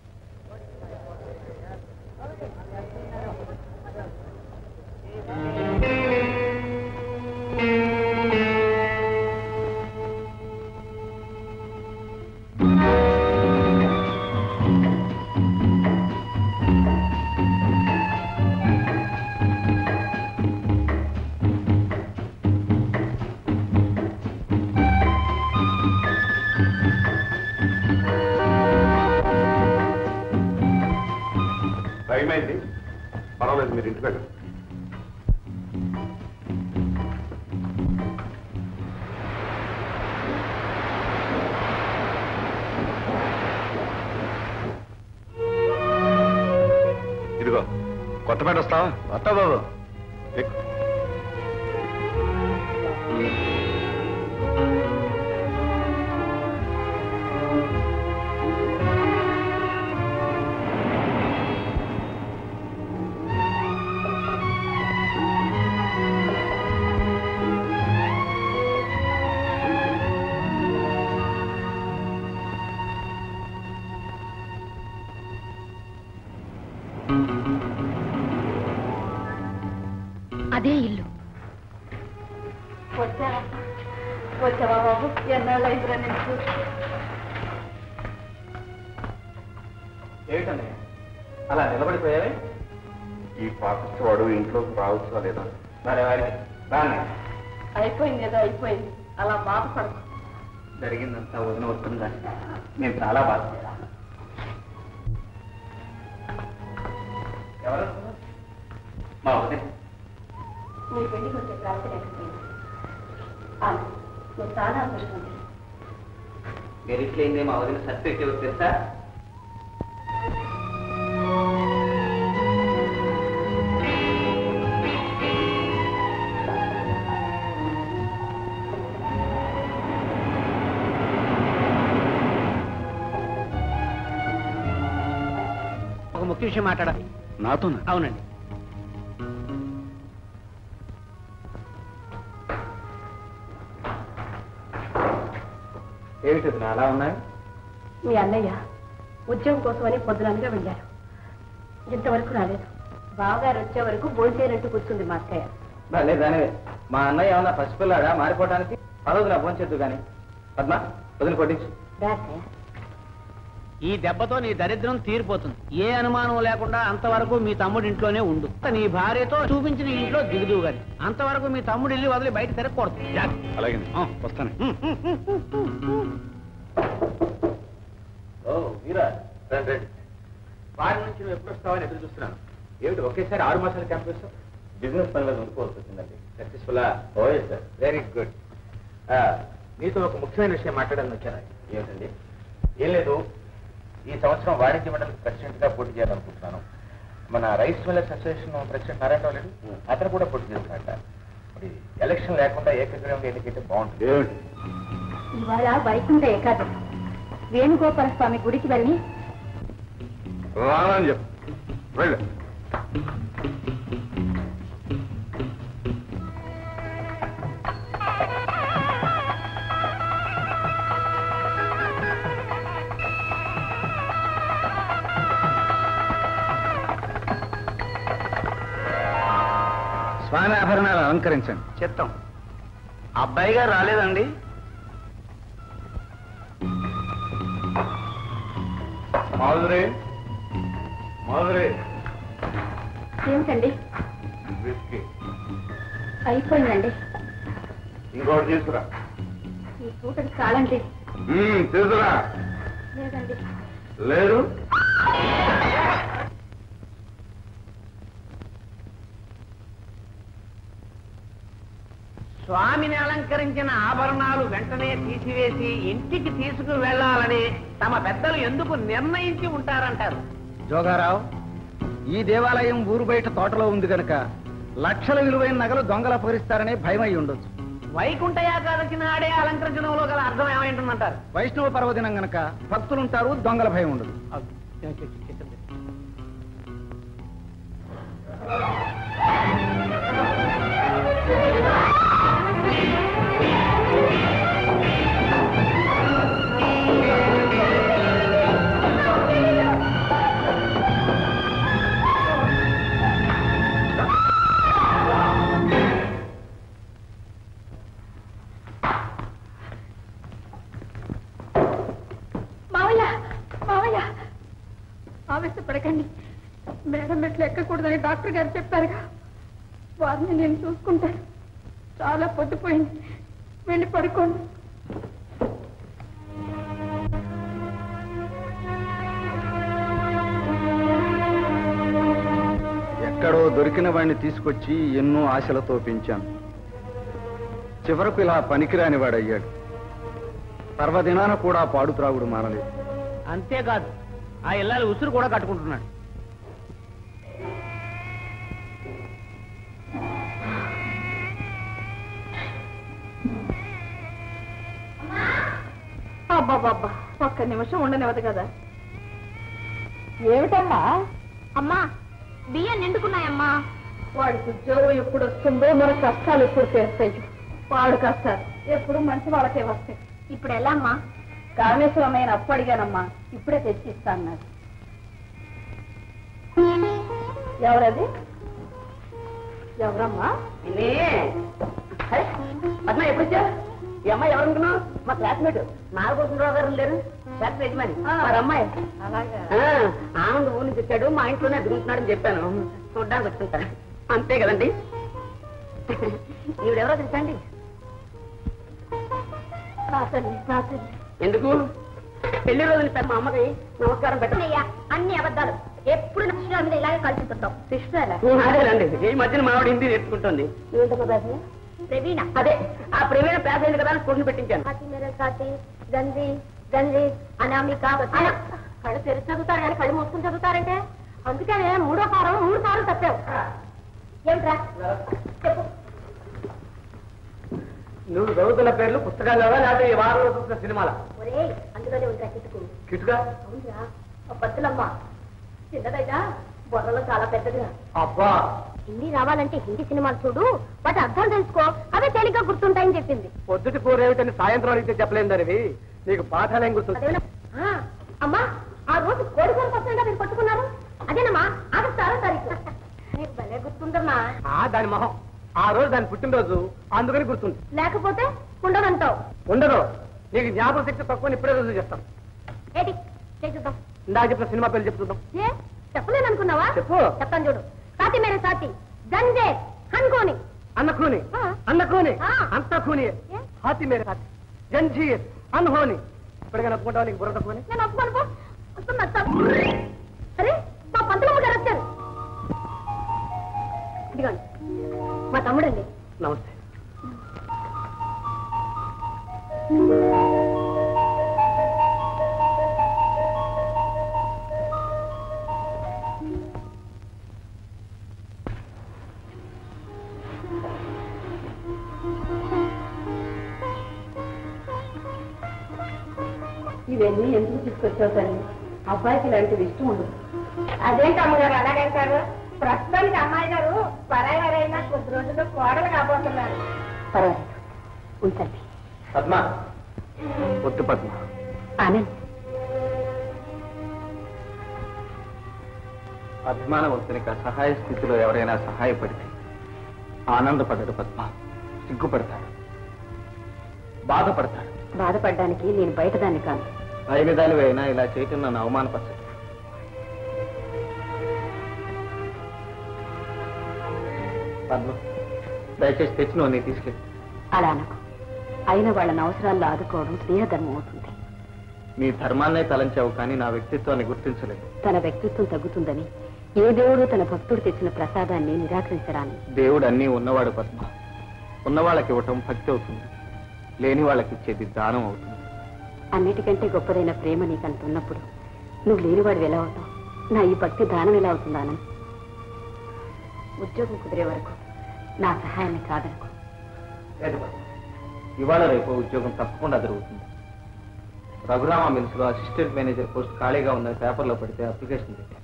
టైం అయింది పర్వాలేదు మీరు ఇంటికి వెళ్ళండి ఇదిగో కొత్తపేట వస్తావా వస్తా బాబు ఎక్కు. అదే ఇల్లు వచ్చావా వచ్చావా బాబు ఎన్నాళ్ళు అయిందిరా నేను చూసి ఏమిటన్నయ్య అలా నిలబడిపోయావే ఈ పాపిస్ట్ వాడు ఇంట్లోకి రావచ్చా లేదా సరే వారి రాని అయిపోయింది ఏదో అయిపోయింది అలా బాధపడకు జరిగిందంతా వదిన వస్తుందా నేను చాలా బాధపడ్డా ఎవరు మా వదిన నీ పెళ్లికి వచ్చే ప్రాప్తి లేకపోయింది అవును నువ్వు చాలా అదృష్టం మెరిట్లైందే మా వదిన సర్టిఫికేట్ ఎవరు తెలుసా ఒక ముఖ్య విషయం మాట్లాడాలి నాతోనా అవునండి ఏమిటి వదిన అలా ఉన్నాయి మీ అన్నయ్య ఉద్యోగం కోసమని పొద్దుననగా వెళ్ళారు ఇంతవరకు రాలేదు బావగారు వచ్చే వరకు భోజేనట్టు కూర్చుంది మా అక్కయ్య లేదు దానివే మా అన్నయ్య ఏమన్నా పసిపిల్లాడా మారిపోవడానికి పదవది నా భోంచేద్దు కానీ పద్మ వదిలి కొట్టించు రా అక్కయ్య ఈ దెబ్బతో నీ దరిద్రం తీరిపోతుంది ఏ అనుమానం లేకుండా అంతవరకు మీ తమ్ముడి ఇంట్లోనే ఉండు నీ భార్యతో చూపించిన ఇంట్లో దిగుదు గాని అంతవరకు మీ తమ్ముడు ఇల్లు వదిలి బయట తిరగకూడదు జాగ్రత్త. అలాగే ఆ. వస్తాను ఓ వీరా రండి రండి వారి నుంచి నువ్వు ఎప్పుడు వస్తావని ఎదురు చూస్తున్నాను ఏమిటి ఒకేసారి ఆరు మాసాలు క్యాంప్ చేస్తావు బిజినెస్ పని మీద ఉండిపోవాల్సి వచ్చిందండి సక్సెస్ఫుల్ ఓ సార్ వెరీ గుడ్ మీతో ఒక ముఖ్యమైన విషయం మాట్లాడాలని వచ్చాను ఏమిటండి ఏం లేదు ఈ సంవత్సరం వాణిజ్య మండలి ప్రెసిడెంట్ గా పోటీ చేయాలనుకుంటున్నాను మన rice millers association president Narayana Rao లేడు అతను కూడా పోటీ చేస్తున్నట్ట మరి ఎలక్షన్ లేకుండా ఏకగ్రీవంగా ఎన్నికైతే బాగుంటుంది ఏమిటి ఇవాళ వైకుంఠ ఏకాదశి వేణుగోపాల స్వామి గుడికి వెళ్ళి రానని చెప్పు వెళ్ళు స్వామి ఆభరణాలు అలంకరించండి చిత్తం అబ్బాయి గారు రాలేదండి మాధురి మాధురి ఏమిటండి విస్కీ అయిపోయిందండి ఇంకోటి తీసుకురా ఈ పూటకి చాలండి మ్మ్, తీసుకురా లేదండి లేదు స్వామిని అలంకరించిన ఆభరణాలు వెంటనే తీసివేసి ఇంటికి తీసుకు వెళ్ళాలని తమ పెద్దలు ఎందుకు నిర్ణయించి ఉంటారంటారు జోగారావు ఈ దేవాలయం ఊరు బయట తోటలో ఉంది గనక లక్షల విలువైన నగలు దొంగలు అపహరిస్తారనే భయం అయి ఉండొచ్చు వైకుంఠ ఏకాదశి నాడే అలంకరించడంలో గల అర్థం ఏమైంటుందంటారు వైష్ణవ పర్వదినం గనక భక్తులుంటారు దొంగల భయం ఉండదు మావయ్య మావయ్య ఆవేశపడకండి మేడం మెట్లు ఎక్కకూడదని డాక్టర్ గారు చెప్పారుగా వారిని నేను చూసుకుంటాను చాలా పొద్దుపోయింది వెళ్ళి పడుకోండి ఎక్కడో దొరికిన వాడిని తీసుకొచ్చి ఎన్నో ఆశలతో పెంచాను చివరకు ఇలా పనికిరాని వాడయ్యాడు పర్వదినాన కూడా పాడు త్రాగుడు మానలేదు అంతేకాదు ఆ ఇల్లాలు ఉసురు కూడా కట్టుకుంటున్నాడు అబ్బాబ్బా ఒక్క నిమిషం ఉండనివ్వదు కదా ఏమిటమ్మా అమ్మా బియ్యం నిండుకున్నాయమ్మా వాడికి ఉద్యోగం ఎప్పుడు వస్తుందో మన కష్టాలు ఎప్పుడు చేస్తాయి వాడు కష్టాలు ఎప్పుడు మంచి వాళ్ళకే వస్తాయి ఇప్పుడు ఎలా అమ్మా కామేశ్వరమైన అప్పు అడిగానమ్మా ఇప్పుడే తెచ్చి ఇస్తాను నాకు ఎవరది ఎవరమ్మా పద్మ ఎప్పుడు వచ్చా ఈ అమ్మాయి ఎవరు అనుకున్నావు మా క్లాస్మేట్ నాగభూషణరావు గారు లేరు ఫ్యాక్టరీ యజమాని మరి అమ్మాయి అలాగా ఆ, ఆనంద్ ఊరి నుంచి వచ్చాడు మా ఇంట్లోనే దిగుతున్నాడని చెప్పాను చూడ్డానికి వచ్చుంటా అంతే కదండి ఈవిడెవరో తెలుసండి రాసండి రాసండి ఎందుకు పెళ్లి రోజున పెద్ద మా అమ్మకి నమస్కారం పెట్టండి అన్నయ్య అన్ని అబద్ధాలు ఎప్పుడు నక్షత్రాల మీద ఇలాగే కలుసుకుంటాం కృష్ణారా అదేనండి ఈ మధ్యన మావిడ హిందీ నేర్చుకుంటుంది ప్రవీణ అదే ఆ ప్రవీణ పేద అయింది కదా అని స్కూల్ని పెట్టించాను కాటి మీద కాటి గంజి గంజి అనామిక అన- కళ్ళు తెరిచి చదువుతారు కానీ కళ్ళు మూసుకుని చదువుతారంటే అందుకనే మూడో కారం మూడు సార్లు తప్పావు ఏమిట్రా చెప్పు నువ్వు చదువుతున్న పేర్లు పుస్తకాలు కదా లేకపోతే ఈ వారంలో చూసిన సినిమాల ఒరే అందులోనే ఉంటా కిటుకు కిటుగా అవునురా ఆ పత్తులమ్మ చిన్నదైనా బొర్రలో చాలా పెద్దదిగా అబ్బా హిందీ రావాలంటే హిందీ సినిమాలు చూడు వాటి అర్థం తెలుసుకో అవే తేలిగ్గా గుర్తుంటాయని చెప్పింది పొద్దుటి కూరేమిటని సాయంత్రం అడిగితే చెప్పలేం దానివి నీకు పాఠాలేం గుర్తుంది అదేనా ఆ, అమ్మా ఆ రోజు కోడి కూర పచ్చడిగా మీరు పట్టుకున్నారు అదేనమ్మా ఆగస్టు ఆరో తారీఖు గుర్తుందమ్మా ఆ దాని మొహం ఆ రోజు దాని పుట్టినరోజు అందుకని గుర్తుంది లేకపోతే ఉండదంటావు ఉండదు నీకు జ్ఞాపక శక్తి తక్కువ ఇప్పుడే రోజు చెప్తాను ఏది చేయి చూద్దాం ఇందాక చెప్పిన సినిమా పేరు చెప్తుందాం ఏ చెప్పలేను అనుకున్నావా చెప్పు. చెప్తాను చూడు సాతి మేరే సాతి జంజే హన్కోని అన్న కూని ఆ. అన్న కూని ఆ. అంతా కూని ఏ? హాతి మేరే హాతి జంజీర్ అన్హోని ఇప్పటికైనా ఒప్పుకుంటావా నీకు బుర్ర తక్కువని నేను ఒప్పుకోను పో వస్తున్నా సార్ అరే మా పంతులమ్మ గారు వచ్చారు ఇదిగోండి మా తమ్ముడండి నమస్తే ఇవన్నీ ఎందుకు తీసుకొచ్చావు తల్లి అబ్బాయికి ఇలాంటివి ఇష్టం ఉండదు అదేంటి అమ్మగారు అలాగంటారు ప్రస్తుతానికి అమ్మాయి గారు పరాయి వారైనా కొద్ది రోజుల్లో కోడలు కాబోతున్నారు పర్వాలేదు ఉంచండి పద్మ వద్దు పద్మ ఆనంద్ అభిమానవంతునిక సహాయ స్థితిలో ఎవరైనా సహాయపడితే ఆనందపడడు పద్మ సిగ్గుపడతాడు బాధపడతాడు బాధపడడానికి నేను బయట దాన్ని కాను అయిన దానివైనా ఇలా చేయటం నన్ను అవమానపరచదు పద్మ దయచేసి తెచ్చిన నీ తీసుకెళ్ళి అలా అనకు అయిన వాళ్ళని అవసరాల్లో ఆదుకోవడం స్నేహధర్మం అవుతుంది నీ ధర్మాన్నే తలంచావు కానీ నా వ్యక్తిత్వాన్ని గుర్తించలేదు తన వ్యక్తిత్వం తగ్గుతుందని ఏ దేవుడు తన భక్తుడు తెచ్చిన ప్రసాదాన్ని నిరాకరించరాని దేవుడు అన్నీ ఉన్నవాడు పద్మ ఉన్నవాళ్ళకి ఇవ్వటం భక్తి అవుతుంది లేని వాళ్ళకి ఇచ్చేది దానం అవుతుంది అన్నిటికంటే గొప్పదైన ప్రేమ నీకు అంత ఉన్నప్పుడు నువ్వు లేనివాడు ఎలా అవుతావు నా ఈ భక్తి దానం ఎలా అవుతుంది ఆనంద్ ఉద్యోగం కుదిరే వరకు నా సహాయాన్ని కాదనుకో లేదు పద్మ. ఇవాళ రేపు ఉద్యోగం తప్పకుండా జరుగుతుంది రఘురామ మిల్స్ లో అసిస్టెంట్ మేనేజర్ పోస్ట్ ఖాళీగా ఉన్న పేపర్లో పడితే అప్లికేషన్ పెట్టాను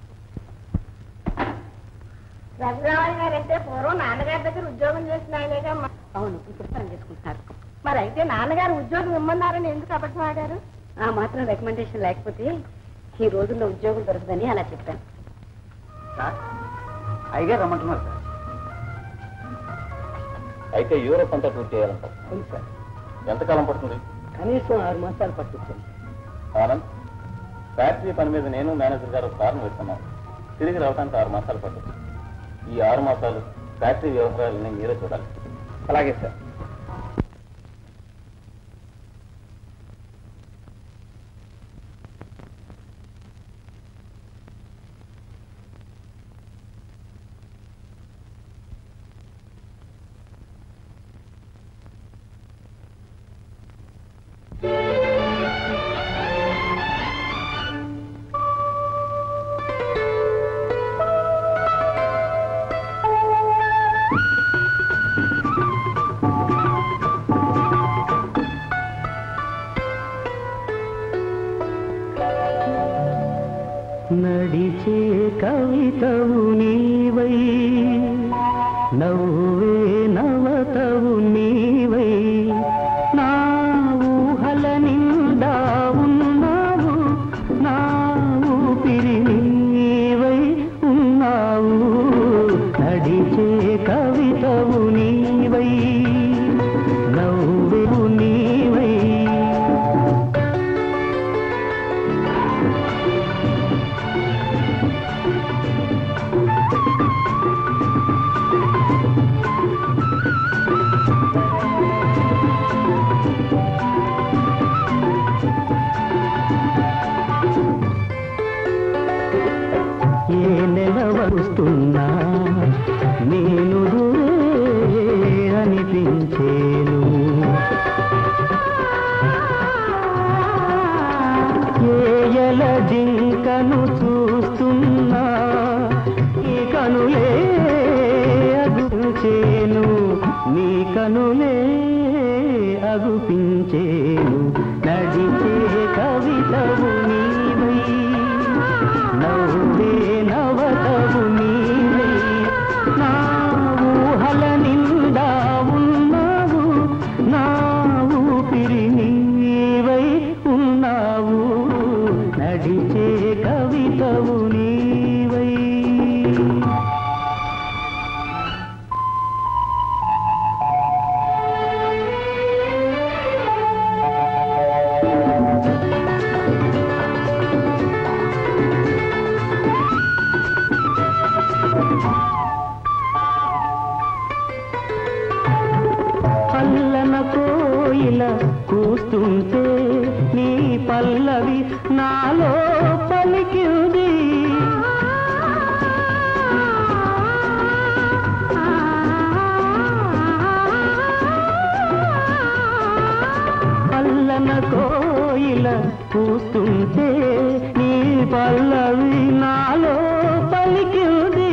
రఘురామయ్య గారు అంటే పూర్వం నాన్నగారి దగ్గర ఉద్యోగం చేసిన ఆయనేగా మ- అవును ఇప్పుడు పని చేసుకుంటున్నారు మరి అయితే నాన్నగారు ఉద్యోగం ఇమ్మన్నారని ఎందుకు అబద్ధం ఆడారు ఆ మాత్రం రికమెండేషన్ లేకపోతే ఈ రోజుల్లో ఉద్యోగం దొరకదని అలా చెప్పాను అయ్యగారు రమ్మంటున్నారు సార్ అయితే యూరోప్ అంతా టూర్ చేయాలంట సార్ ఎంతకాలం పడుతుంది కనీసం ఆరు మాసాలు పట్టించండి ఆనంద్ ఫ్యాక్టరీ పని మీద నేను మేనేజర్ గారు కారును వెళ్తున్నాం తిరిగి రావడానికి ఆరు మాసాలు పడుతుంది ఈ ఆరు మాసాలు ఫ్యాక్టరీ వ్యవహారాలని మీరే చూడాలి అలాగే సార్ నడిచే కవితవు నీవై నవ్వే నవతవు నీవై నా ఊహల నిండా ఉన్నావు నా ఊపిరి నీవై ఉన్నావు నడిచే కవితవు నీవై నవ్వే నీవై ఏ నెల వస్తున్నా నేను దూరే అనిపించేను ఏయల జింకను చూస్తున్నా ఈ కనులే అగుపించేను నీ కనులే అగుపించేను నడిచే కవితవు నీవై నవ్వే నవతవు నీవై నా ఊహల నిండా ఉన్నావు నా ఊపిరి నీవై ఉన్నావు నడిచే కవితవు నీవై పల్లవి నాలో పలికింది పల్లన కోయిల కూస్తుంటే నీ పల్లవి నాలో పలికింది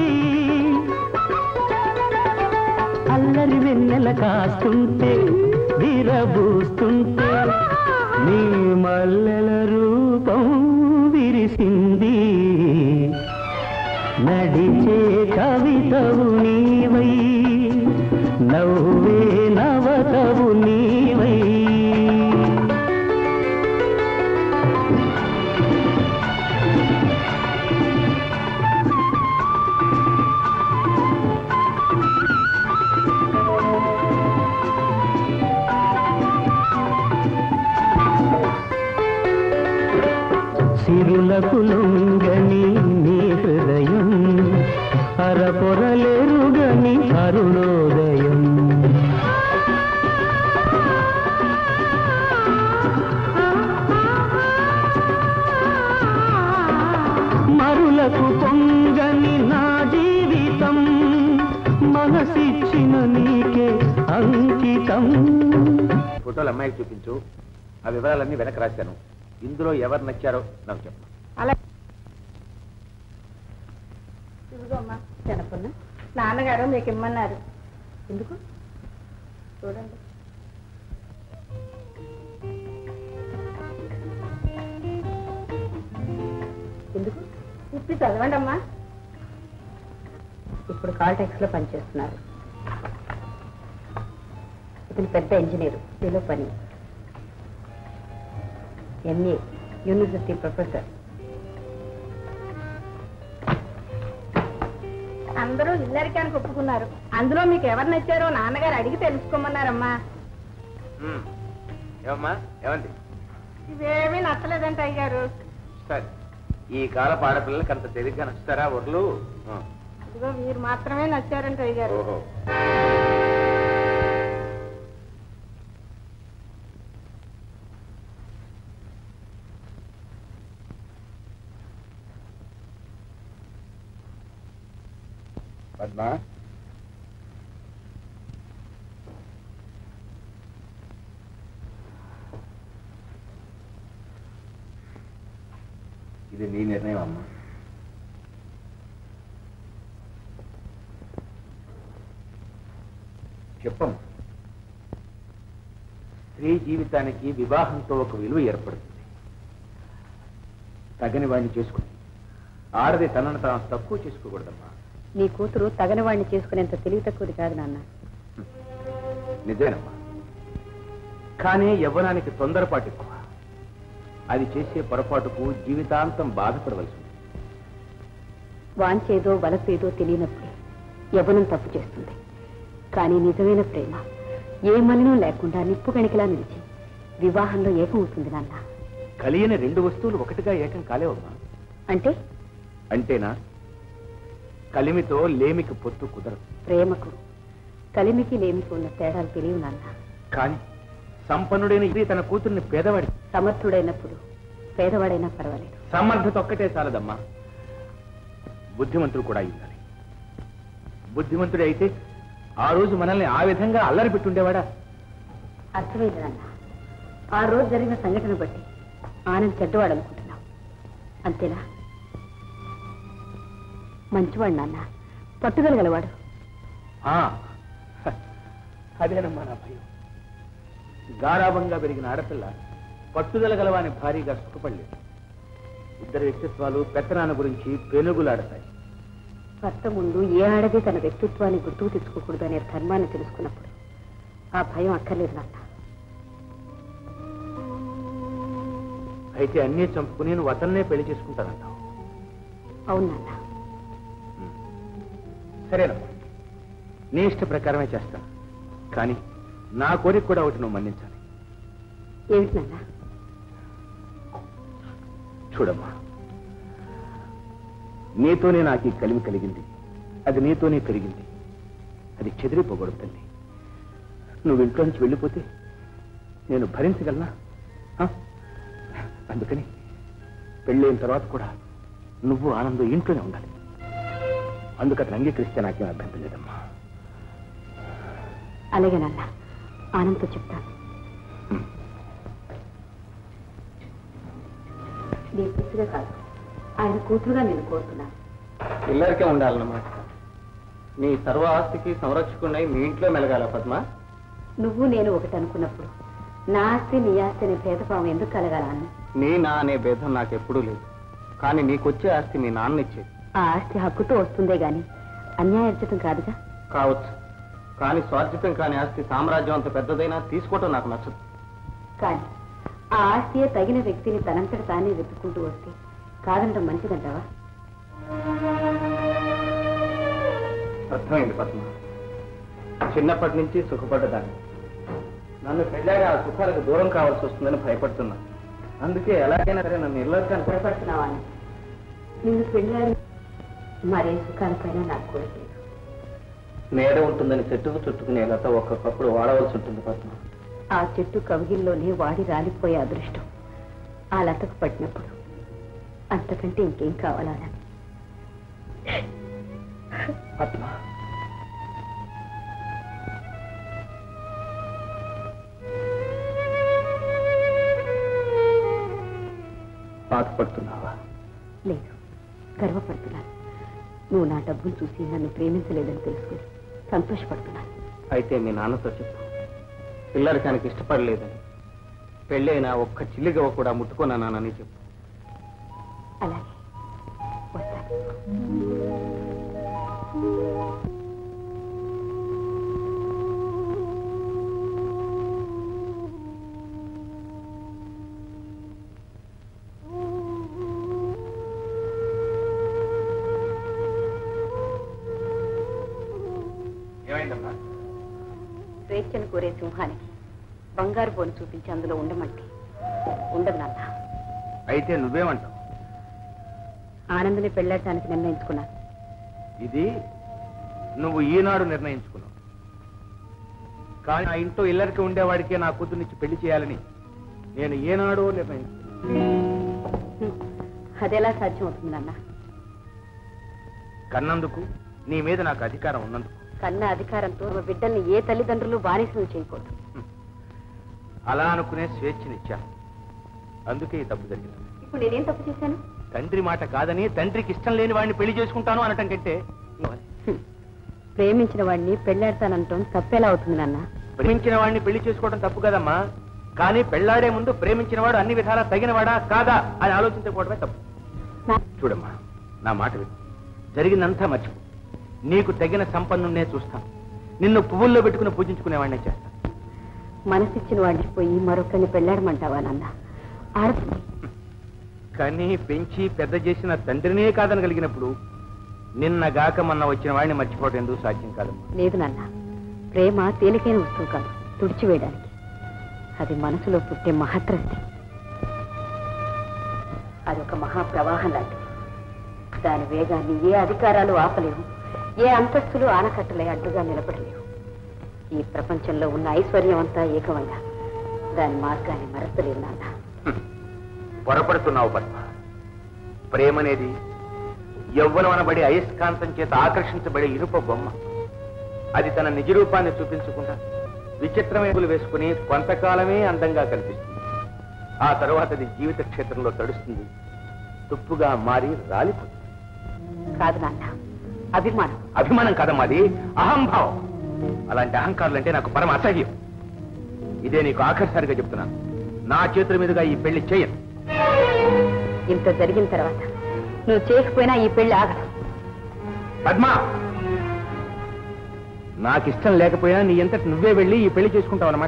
అల్లరి వెన్నెల కాస్తుంటే విరబూస్తుంటే నీ మల్లెల రూపం విరిసింది నడిచే కవితవు నీవై నవ్వే నవతవు నీవై సిరులకు లొంగని నీ హృదయం అరపొరలెరుగని అరుణోదయం మరులకు పొంగని నా జీవితం మనసిచ్చిన నీకే అంకితం ఫోటోలు అమ్మాయికి చూపించు ఆ వివరాలన్నీ వెనక రాశాను ఇందులో ఎవరు నచ్చారో నాకు చెప్పు అలా ఇదిగోమ్మా జనపన్న నాన్నగారు మీకు ఇమ్మన్నారు ఎందుకు చూడండి ఎందుకు ఇప్పి చదవండి అమ్మా ఇప్పుడు కాల్టెక్స్ లో పనిచేస్తున్నారు ఇతను పెద్ద ఇంజనీరు దీనిలో పని ఎంఏ యూనివర్సిటీ ప్రొఫెసర్ అందరూ ఇల్లరికానికి ఒప్పుకున్నారు అందులో మీకు ఎవరు నచ్చారో నాన్నగారు అడిగి తెలుసుకోమన్నారమ్మా ఏమమ్మా ఏమంది ఇవేమీ నచ్చలేదంట అయ్యారు సరే ఈ కాలపు ఆడపిల్లలకి అంత తేలిగ్గా నచ్చుతారా ఒర్లు ఆ. ఇదిగో మీరు మాత్రమే నచ్చారంట అయ్యారు ఓహో పద్మా ఇది నీ నిర్ణయం అమ్మా చెప్పమ్మా స్త్రీ జీవితానికి వివాహంతో ఒక విలువ ఏర్పడుతుంది తగని వాడిని చేసుకుని ఆడది తనను తాను తక్కువ చేసుకోకూడదమ్మా నీ కూతురు తగని వాడిని చేసుకునేంత తెలివి తక్కువది కాదు నాన్న నిజమేనమ్మా కానీ యవ్వనానికి తొందరపాటు ఎక్కువ అది చేసే పొరపాటుకు జీవితాంతం బాధపడవలసి ఉంది వాంచేదో వలసేదో తెలియనప్పుడే యవ్వనం తప్పు చేస్తుంది కానీ నిజమైన ప్రేమ ఏ మలినం లేకుండా నిప్పు గణికలా నిలిచి వివాహంలో ఏకమవుతుంది నాన్న కలియని రెండు వస్తువులు ఒకటిగా ఏకం కాలేవమ్మా అంటే అంటేనా కలిమితో లేమికి పొత్తు కుదరదు ప్రేమకు కలిమికి లేమికి ఉన్న తేడాలు తెలియవు నాన్న కానీ సంపన్నుడైన ఇది తన కూతుర్ని పేదవాడి సమర్థుడైనప్పుడు పేదవాడైనా పర్వాలేదు సమర్థత ఒక్కటే చాలదమ్మా బుద్ధిమంతుడు కూడా అయి ఉండాలి బుద్ధిమంతుడే అయితే ఆ రోజు మనల్ని ఆ విధంగా అల్లరి పెట్టుండేవాడా అర్థమైంది నాన్న ఆ రోజు జరిగిన సంఘటన బట్టి ఆనంద్ చెడ్డవాడు అనుకుంటున్నాం అంతేనా మంచివాడు నాన్న పట్టుదల గలవాడు ఆ, హ, అదేనమ్మా నా భయం గారాభంగా పెరిగిన ఆడపిల్ల పట్టుదల గలవాని భారీగా సుఖపడలేదు ఇద్దరి వ్యక్తిత్వాలు పెత్తనాన్న గురించి పెనుగులాడతాయి భర్త ముందు ఏ ఆడది తన వ్యక్తిత్వాన్ని గుర్తుకు తెచ్చుకోకూడదు అనే ధర్మాన్ని తెలుసుకున్నప్పుడు ఆ భయం అక్కర్లేదు నాన్న అయితే అన్నీ చంపుకుని నువ్వు అతన్నే పెళ్లి చేసుకుంటానంటావు అవును నాన్న సరేనమ్మా నీ ఇష్ట ప్రకారమే చేస్తాను కానీ నా కోరిక కూడా ఒకటి నువ్వు మన్నించాలి ఏమిటి నాన్న చూడమ్మా నీతోనే నాకు ఈ కలిమి కలిగింది అది నీతోనే పెరిగింది అది చెదిరిపోకూడదు తల్లి నువ్వు ఇంట్లో నుంచి వెళ్ళిపోతే నేను భరించగలనా ఆ? అందుకని పెళ్ళైన తర్వాత కూడా నువ్వు ఆనందం ఇంట్లోనే ఉండాలి అందుకు అతను అంగీకరిస్తే నాకేం అభ్యంతరం లేదమ్మా అలాగే నాన్న ఆనంద్తో చెప్తాను నీ పూర్తిగా కాదు ఆయన కూతురుగా నేను కోరుతున్నాను పిల్లరికే ఉండాలన్నమాట నీ సర్వ ఆస్తికి సంరక్షకున్నై మీ ఇంట్లో మెలగాల పద్మ నువ్వు నేను ఒకటి అనుకున్నప్పుడు నా ఆస్తి నీ ఆస్తి అనే భేదభావం ఎందుకు కలగాల అని నీ నా అనే భేదం నాకు ఎప్పుడూ లేదు కానీ నీకొచ్చే ఆస్తి మీ నాన్న ఇచ్చేది ఆ ఆస్తి హక్కుతో వస్తుందే గాని అన్యాయర్జితం కాదుగా కావచ్చు కానీ స్వార్జితం కాని ఆస్తి సామ్రాజ్యం అంత పెద్దదైనా తీసుకోవటం నాకు నచ్చదు కానీ ఆ ఆస్తియే తగిన వ్యక్తిని తనంతట తానే వెతుక్కుంటూ వస్తే కాదనడం మంచిదంటావా అర్థమైంది పద్మ చిన్నప్పటి నుంచి సుఖపడ్డదాన్ని నన్ను పెళ్ళాగా ఆ సుఖాలకు దూరం కావాల్సి వస్తుందని భయపడుతున్నా అందుకే ఎలాగైనా సరే నన్ను ఇల్లరికాన్ని భయపడుతున్నావా అని నిన్ను పెళ్ళాలి మరే సుఖాలపైన నాకు కూడా లేదు నేడ ఉంటుందని చెట్టుకు చుట్టుకునే లత ఒక్కొక్కప్పుడు వాడవలసి ఉంటుంది పద్మ ఆ చెట్టు కవిగిల్లోనే వాడి రాలిపోయే అదృష్టం ఆ లతకు పడినప్పుడు అంతకంటే ఇంకేం కావాలా అని. పద్మ బాధపడుతున్నావా లేదు గర్వపడుతున్నాను నువ్వు నా డబ్బును చూసి నన్ను ప్రేమించలేదని తెలుసుకుని సంతోషపడుతున్నాను అయితే మీ నాన్నతో చెప్పు పిల్లరికానికి ఇష్టపడలేదని పెళ్ళైనా ఒక్క చిల్లిగవ కూడా ముట్టుకున్నానని చెప్పు అలాగే వస్తాను ఏమైందమ్మా స్వేచ్ఛను కోరే సింహానికి బంగారు బోను చూపించి అందులో ఉండమంటే ఉండదు నాన్న అయితే నువ్వేమంటావు ఆనందని పెళ్ళటానికి నిర్ణయించుకున్నాను ఇది నువ్వు ఈనాడు నిర్ణయించుకున్నావు కానీ ఆ ఇంట్లో ఇల్లరికి ఉండేవాడికే నా కూతుర్నిచ్చి పెళ్లి చేయాలని నేను ఏనాడో నిర్ణయించుకున్నాను హ్మ్. అదెలా సాధ్యం అవుతుంది నాన్న కన్నందుకు నీ మీద నాకు అధికారం ఉన్నందుకు కన్న అధికారంతో తమ బిడ్డల్ని ఏ తల్లిదండ్రులు బానిసలు చేయకూడదు అలా అనుకునే స్వేచ్ఛనిచ్చాను అందుకే ఈ తప్పు జరిగింది ఇప్పుడు నేనేం తప్పు చేశాను తండ్రి మాట కాదని తండ్రికి ఇష్టం లేని వాడిని పెళ్లి చేసుకుంటాను అనటం కంటే హ్మ్. ప్రేమించిన వాడిని పెళ్ళాడతానంటాం తప్పేలా అవుతుంది నాన్న ప్రేమించిన వాడిని పెళ్లి చేసుకోవడం తప్పు కదమ్మా కానీ పెళ్లాడే ముందు ప్రేమించిన వాడు అన్ని విధాలా తగినవాడా కాదా అని ఆలోచించకపోవడమే తప్పు నా- చూడమ్మా నా మాట విను జరిగిందంతా మర్చిపో నీకు తగిన సంపన్నున్నే చూస్తాను నిన్ను పువ్వుల్లో పెట్టుకుని పూజించుకునేవాడినే చేస్తాను మనసిచ్చిన వాడిని పోయి మరొకరిని పెళ్ళాడమంటావా నాన్న ఆడుతుంది కానీ పెంచి పెద్ద చేసిన తండ్రినే కాదనగలిగినప్పుడు నిన్నగాక మొన్న వచ్చిన వాడిని మర్చిపోవడం ఎందుకు సాధ్యం కాదమ్మా లేదు నాన్న ప్రేమ తేలికైన వస్తువు కాదు తుడిచివేయడానికి అది మనసులో పుట్టే మహద్రష్టి అది ఒక మహాప్రవాహం లాంటిది దాని వేగాన్ని ఏ అధికారాలు ఆపలేవు ఏ అంతస్తులు ఆనకట్టలే అడ్డుగా నిలబడలేవు ఈ ప్రపంచంలో ఉన్న ఐశ్వర్యం అంతా ఏకమైనా దాని మార్గాన్ని మరచలేవు నాన్న పొరపడుతున్నావు పద్మ ప్రేమనేది యవ్వనం అనబడి అయస్కాంతం చేత ఆకర్షించబడే ఇనుప బొమ్మ అది తన నిజ రూపాన్ని చూపించకుండా విచిత్రమేపులు వేసుకుని కొంతకాలమే అందంగా కనిపిస్తుంది ఆ తరువాత అది జీవిత క్షేత్రంలో తడుస్తుంది తుప్పుగా మారి రాలిపోతుంది కాదు నాన్న అభిమానం అభిమానం కాదమ్మా అది అహంభావం అలాంటి అహంకారులంటే నాకు పరమ అసహ్యం ఇదే నీకు ఆఖరిసారిగా చెప్తున్నాను నా చేతుల మీదుగా ఈ పెళ్లి చేయను ఇంత జరిగిన తర్వాత నువ్వు చేయకపోయినా ఈ పెళ్లి ఆగదు పద్మ నాకిష్టం లేకపోయినా నీ ఎంతటి నువ్వే వెళ్ళి ఈ పెళ్లి చేసుకుంటావు అనమాట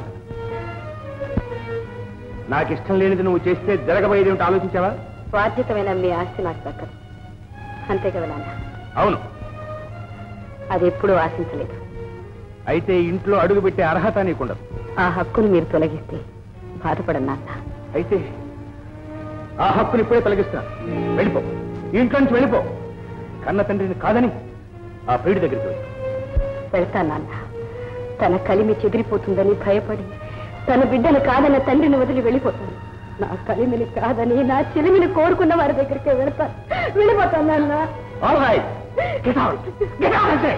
నాకిష్టం లేనిది నువ్వు చేస్తే జరగబోయేది ఏమిటో ఆలోచించావా బాధ్యతమైన మీ ఆస్తి నాకు దక్కదు అంతే కదా నాన్న అవును అది ఎప్పుడూ ఆశించలేదు అయితే ఇంట్లో అడుగు పెట్టే అర్హత నీకుండదు ఆ హక్కును మీరు తొలగిస్తే బాధపడను నాన్న అయితే ఆ హక్కుని ఇప్పుడే తొలగిస్తున్నా వెళ్ళిపో ఈ ఇంట్లో నుంచి వెళ్ళిపో కన్న తండ్రిని కాదని ఆ ప్రియుడి దగ్గరికి వెళ్ళి వెళ్తాను నాన్న తన కలిమి చెదిరిపోతుందని భయపడి తన బిడ్డను కాదన్న తండ్రిని వదిలి వెళ్ళిపోతాను నా కలిమిని కాదని నా చిలిమిని కోరుకున్న వారి దగ్గరికే వెళ్తాను వెళ్ళిపోతాను నాన్న all right get out get out అంటే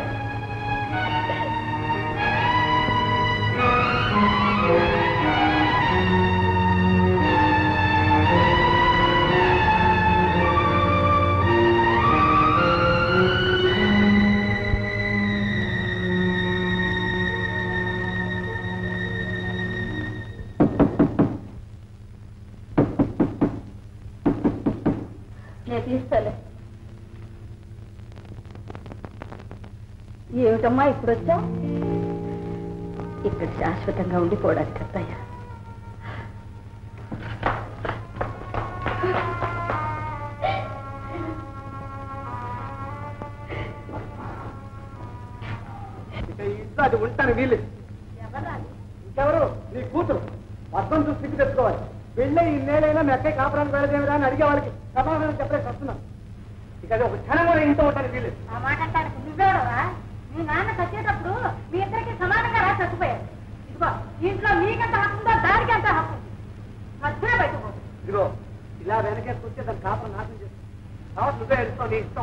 నేను తీస్తాలే ఏమిటమ్మా ఇప్పుడు వచ్చా ఇక్కడ శాశ్వతంగా ఉండిపోవడానికి అత్తయ్య ఇక ఈ ఇంట్లో అది ఉంటాను వీలు ఇంకెవరు నీ కూతురు అర్థం చూసి సిగ్గు తెచ్చుకోవాలి వెళ్ళే ఈ నేలైనా మీ అక్కయ్య కాపురానికి వెళ్ళదేమిరా అని అడిగే వాళ్ళకి సమాధానం చెప్పలేక వస్తున్నాను ఇక అది ఒక క్షణం కూడా ఇంట్లో ఉంటాను వీలు ఆ మాట అంటానికి నువ్వెవడవా మీ నాన్న చచ్చేటప్పుడు మీ ఇద్దరికి సమానంగా రాసి చచ్చిపోయారు ఇదిగో ఇంట్లో మీకెంత హక్కు ఉందో దానికి ఎంత హక్కు ఉంది. మధ్యలో బయటకు ఇదిగో ఇలా వెనకేసుకొస్తే దాని కాపురం నాశనం చేస్తుంది కాబట్టి నువ్వే ఎడుస్తావు నీ ఇష్టం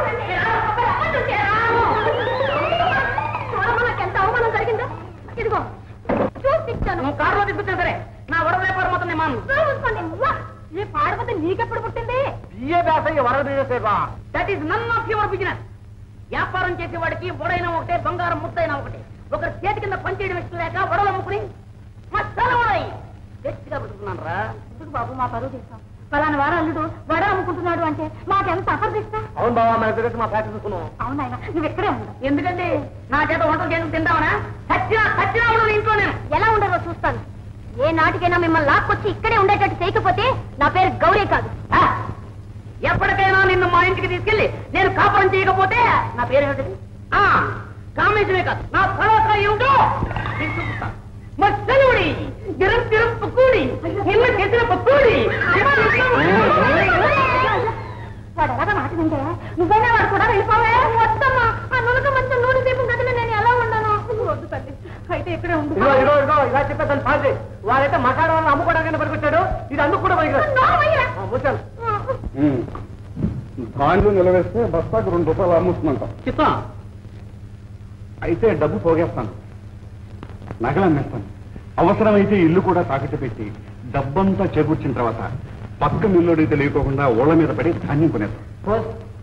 ఎంత అవమానం జరిగిందో ఇదిగో చూపిస్తాను నువ్వు కారులో తిప్పుతా సరే నా వడ వ్యాపారం మొత్తం నేను మాను చూసుకోండి ఉవ్వ. ఈ పాడవద్ద నీకెప్పుడు పుట్టింది బిఏ వ్యాసయ్య వరద చేసేవా that is none of your business వ్యాపారం చేసేవాడికి వడైనా ఒకటే బంగారం ముద్దైనా ఒకటే ఒకరి చేతి కింద పనిచేయడం ఇష్టం లేక వడలు అమ్ముకుని మసాల వడై గట్టిగా పెట్టుకున్నాను రా ఎందుకు బాబు మా పరువు తీస్తాం పలానా వారు అల్లుడు వడ అమ్ముకుంటున్నాడు అంటే మాకెంత అపర్దిస్తా అవును బాబా మన దగ్గర మా ఫ్యాక్టరీ చూసుకున్నాం అవునాయన నువ్వు ఎక్కడే ఉండు ఎందుకంటే నా చేత వంటలు చేసుకుని తిందామనా చచ్చినా చచ్చినా ఉండదు ఇంట్లో నేను ఎలా ఉండరో చూస్తాను ఏ నాటికైనా మిమ్మల్ని లాక్కొచ్చి ఇక్కడే ఉండేటట్టు చేయకపోతే నా పేరు గౌరీ కాదు ఆ, ఎప్పటికైనా నిన్ను మా ఇంటికి తీసుకెళ్లి నేను కాపురం చేయకపోతే నా పేరు ఏమిటి ఆ, కామేశమే కాదు నా తర్వాత ఏమిటో నేను చూపిస్తా. మస్తలుడి గిరం గిరం పక్కూడి నిన్న చేసిన పక్కూడి వాడు ఎలాగ మాట వింటే నువ్వైనా వాడు కూడా వెళ్ళిపోవే వద్దమ్మా ఆ నునక మంచి నూనె దీపం గదిలో నేను ఎలా ఉండను వద్దు తల్లి అయితే ఇక్కడే ఉండు ఇదిగో ఇదిగో ఇదిగో ఇలా చెప్పే దాన్ని పాల్చే వాడైతే మసాలా వాళ్ళని అమ్ముకోవడానికి పనికొచ్చాడు ఇది అందుకు కూడా పనికిరాదు ముచ్చాను ధాన్యం నిలవేస్తే బస్తాకు రెండు రూపాయలు అమ్ముతుందంట చిత్తం అయితే డబ్బు పోగేస్తాను నగలు అమ్మేస్తాను అవసరమైతే ఇల్లు కూడా తాకట్టు పెట్టి డబ్బంతా చేకూర్చిన తర్వాత పక్క మిల్లుడికి తెలియకోకుండా ఓళ్ళ మీద పడి ధాన్యం కొనేస్తాను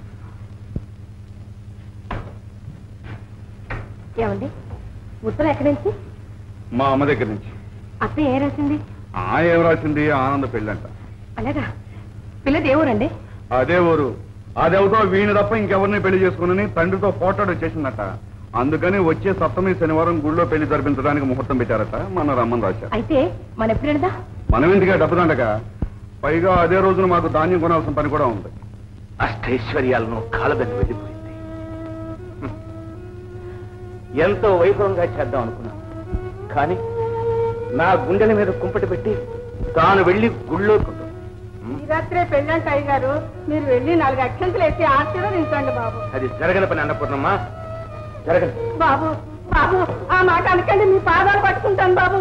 ఏమండి ఉత్తరం ఎక్కడి నుంచి మా అమ్మ దగ్గర నుంచి అత్త ఏ రాసింది ఆ ఏం రాసింది ఆనంద పెళ్ళంట అలాగా పిల్ల దేవురండి అదే ఊరు అదేవుతో వీణి తప్ప ఇంకెవరిని పెళ్లి చేసుకుని తండ్రితో పోటాడు వచ్చేసిందట అందుకని వచ్చే సప్తమి శనివారం గుళ్ళో పెళ్లి జరిపించడానికి ముహూర్తం పెట్టారట మన రమ్మని రాశారు అయితే మన ఎప్పుడు వెళదా మనం ఎందుకే డబ్బుదండగా పైగా అదే రోజున మాకు ధాన్యం కొనాల్సిన పని కూడా ఉంది అష్టైశ్వర్యాలను కాలబెట్టి వెళ్ళిపోయింది హ్మ్. ఎంతో వైభవంగా చేద్దాం అనుకున్నాను కానీ నా గుండెల మీద కుంపటి పెట్టి తాను వెళ్ళి గుళ్ళో ఈ రాత్రే పెళ్ళంట అయ్యగారు మీరు వెళ్ళి నాలుగు అక్షంతలు వేసి ఆశీర్వదించండి బాబు అది జరగని పని అన్నపూర్ణమ్మా జరగని బాబు బాబు ఆ మాట అనకండి మీ పాదాలు పట్టుకుంటాను బాబు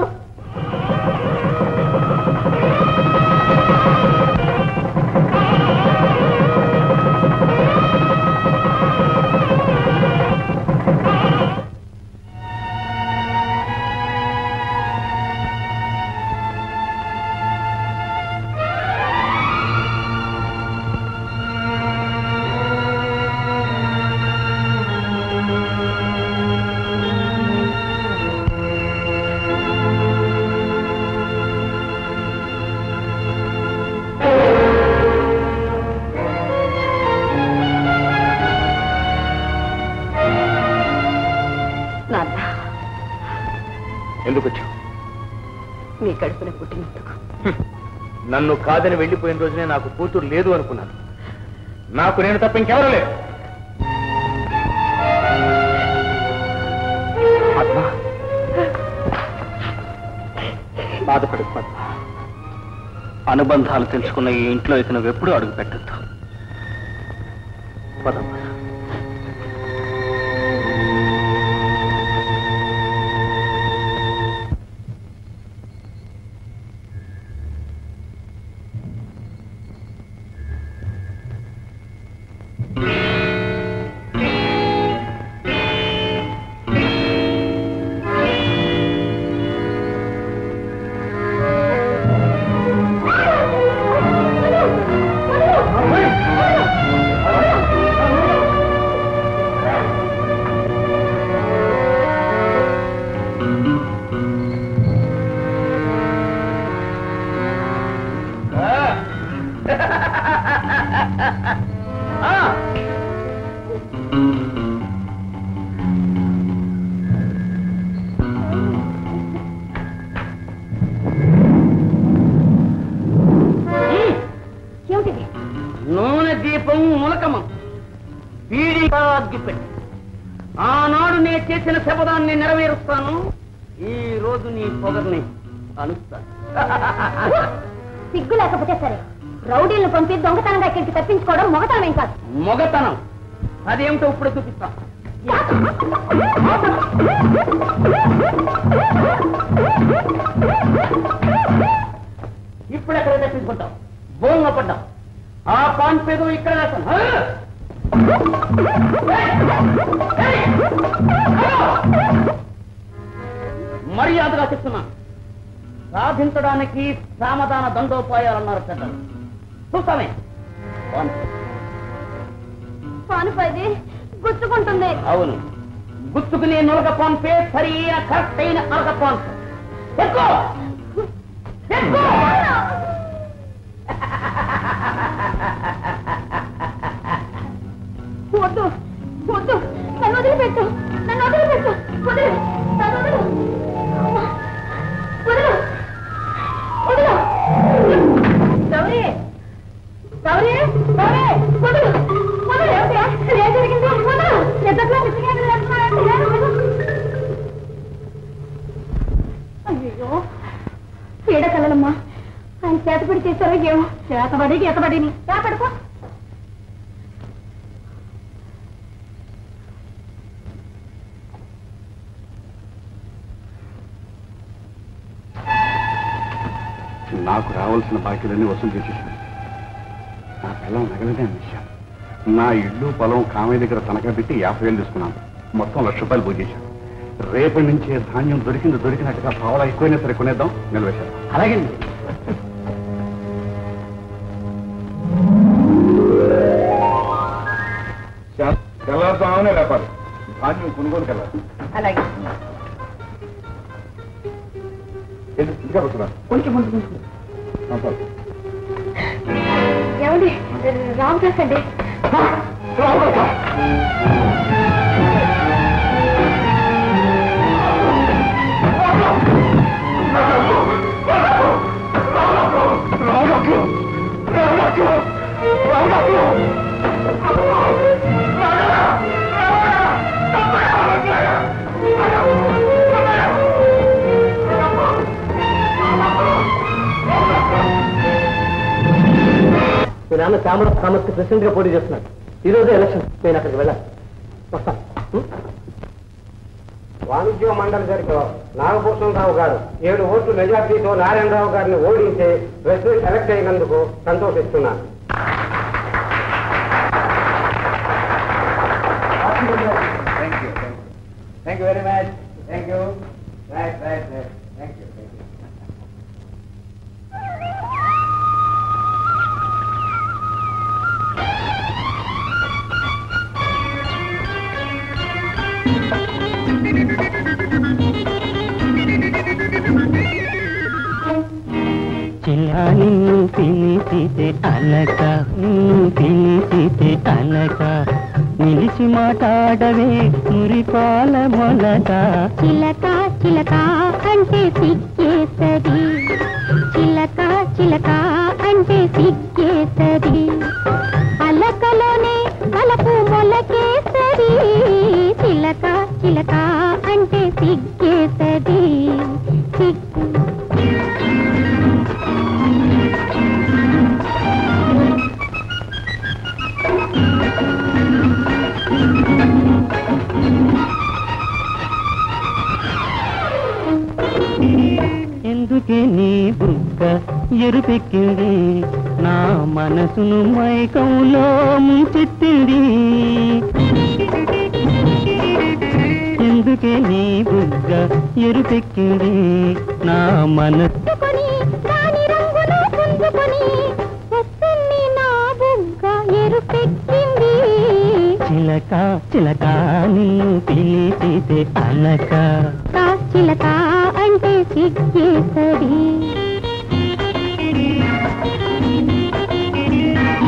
నాన్న ఎందుకు వచ్చావు మీ కడుపున పుట్టినందుకు నన్ను కాదని వెళ్ళిపోయిన రోజునే నాకు కూతురు లేదు అనుకున్నాను నాకు నేను తప్ప ఇంకెవరు లేదు పద్మ బాధపడు పద్మ అనుబంధాలు తెలుసుకున్న ఈ ఇంట్లో ఇక నువ్వు ఎప్పుడూ అడుగు పెట్టద్దు పదమ్మా ఆ. ఏమిటిది నూనె దీపం ములకమం బీడి అగ్గిపెట్టి ఆనాడు నే చేసిన శపథాన్ని నెరవేరుస్తాను ఈ రోజు నీ పొగర్ని అనుస్తాను సిగ్గు లేకపోతే సరే రౌడీలను పంపి దొంగతనంగా ఇక్కడికి తప్పించుకోవడం మొగతనం కాదు మొగతనం అదేమిటో ఇప్పుడు చూపిస్తా ఇప్పుడు ఎక్కడ తప్పించుకుంటాం బోంగ పడ్డాం ఆ పాన్ పేదో ఇక్కడ వేస్తాం హ? మర్యాదగా చెప్తున్నా సాధించడానికి సామధాన దండోపాయాలన్నారు పెద్దలు చూస్తామే పాన్ పే. పానుపది గుచ్చుకుంటుంది అవును గుర్తుకునే నొలక పంపే సరైన కరెక్ట్ అయిన నొలక పంప ఎక్కువ ఎక్కువ వద్దు వద్దు నన్ను వదిలిపెట్టు నన్ను వదిలిపెట్టు వదిలి నన్ను వదిలు అమ్మా, వదిలు వదిలు గౌరీ గౌరీ గౌరీ వదిలు వదిలు ఏమిటి? ఏం జరిగింది వదిలు నిద్రలో నిజంగా వెళ్తున్నానంటే వదిలు. అయ్యో పీడ కలలమ్మా ఆయన చేతపడి చేశారో ఏమో చేతబడి గీతబడిని చేతపడుకో నాకు రావాల్సిన బాకీలన్నీ వసూలు చేసేసాను నా పిల్లలు నగలనే విషయం నా ఇల్లు పొలం కామయ్య దగ్గర తనఖా పెట్టి యాభై వేలు తీసుకున్నాను మొత్తం లక్ష రూపాయలు పూజ చేశాను రేపటి నుంచే ధాన్యం దొరికింది దొరికినట్టుగా పావలా ఎక్కువైనా సరే కొనేద్దాం నిలవేశాను అలాగే తెల్లారుతామనే రేపాలి ధాన్యం కొనుగోలు వెళ్ళాలి అలాగే ఇంకా వస్తున్నాను కొంచెం ముందు ఏమండి రామదాస్ అండి మీ నాన్న శ్యామల కామత్ ప్రెసిడెంట్ గా పోటీ చేస్తున్నాడు ఈ రోజే ఎలక్షన్ నేను అక్కడికి వెళ్ళాలి వస్తాను ఉం? వాణిజ్య మండలి గారితో నాగభూషణరావు గారు ఏడు ఓట్లు మెజార్టీతో నారాయణరావు గారిని ఓడించి ప్రెసిడెంట్ ఎలక్ట్ అయినందుకు సంతోషిస్తున్నాను thank you thank you very much thank you right right right thank you thank you చిలా నిన్ను పిలిచితే అలక నిన్ను పిలిచితే అలక నిలిచి మాట్లాడవే మురిపాల మొలక చిలక చిలక అంటే సిగ్గేసరి చిలక చిలక అంటే సిగ్గేసరి అలకలోనే అలకు మొలకేసరి చిలక చిలక అంటే సిగ్గేసరి సిగ్గు ఎందుకే నీ బుగ్గ ఎరుపెక్కింది నా మనసును మైకంలో ముంచెత్తింది ఎందుకే నీ బుగ్గ ఎరుపెక్కింది నా మనసు పుచ్చుకొని దాని రంగును పుంజుకొని వస్తుంది నా బుగ్గ ఎరుపెక్కింది చిలక చిలక నిన్ను పిలిచితే అలక కా చిలక అంటే సిగ్గేసరి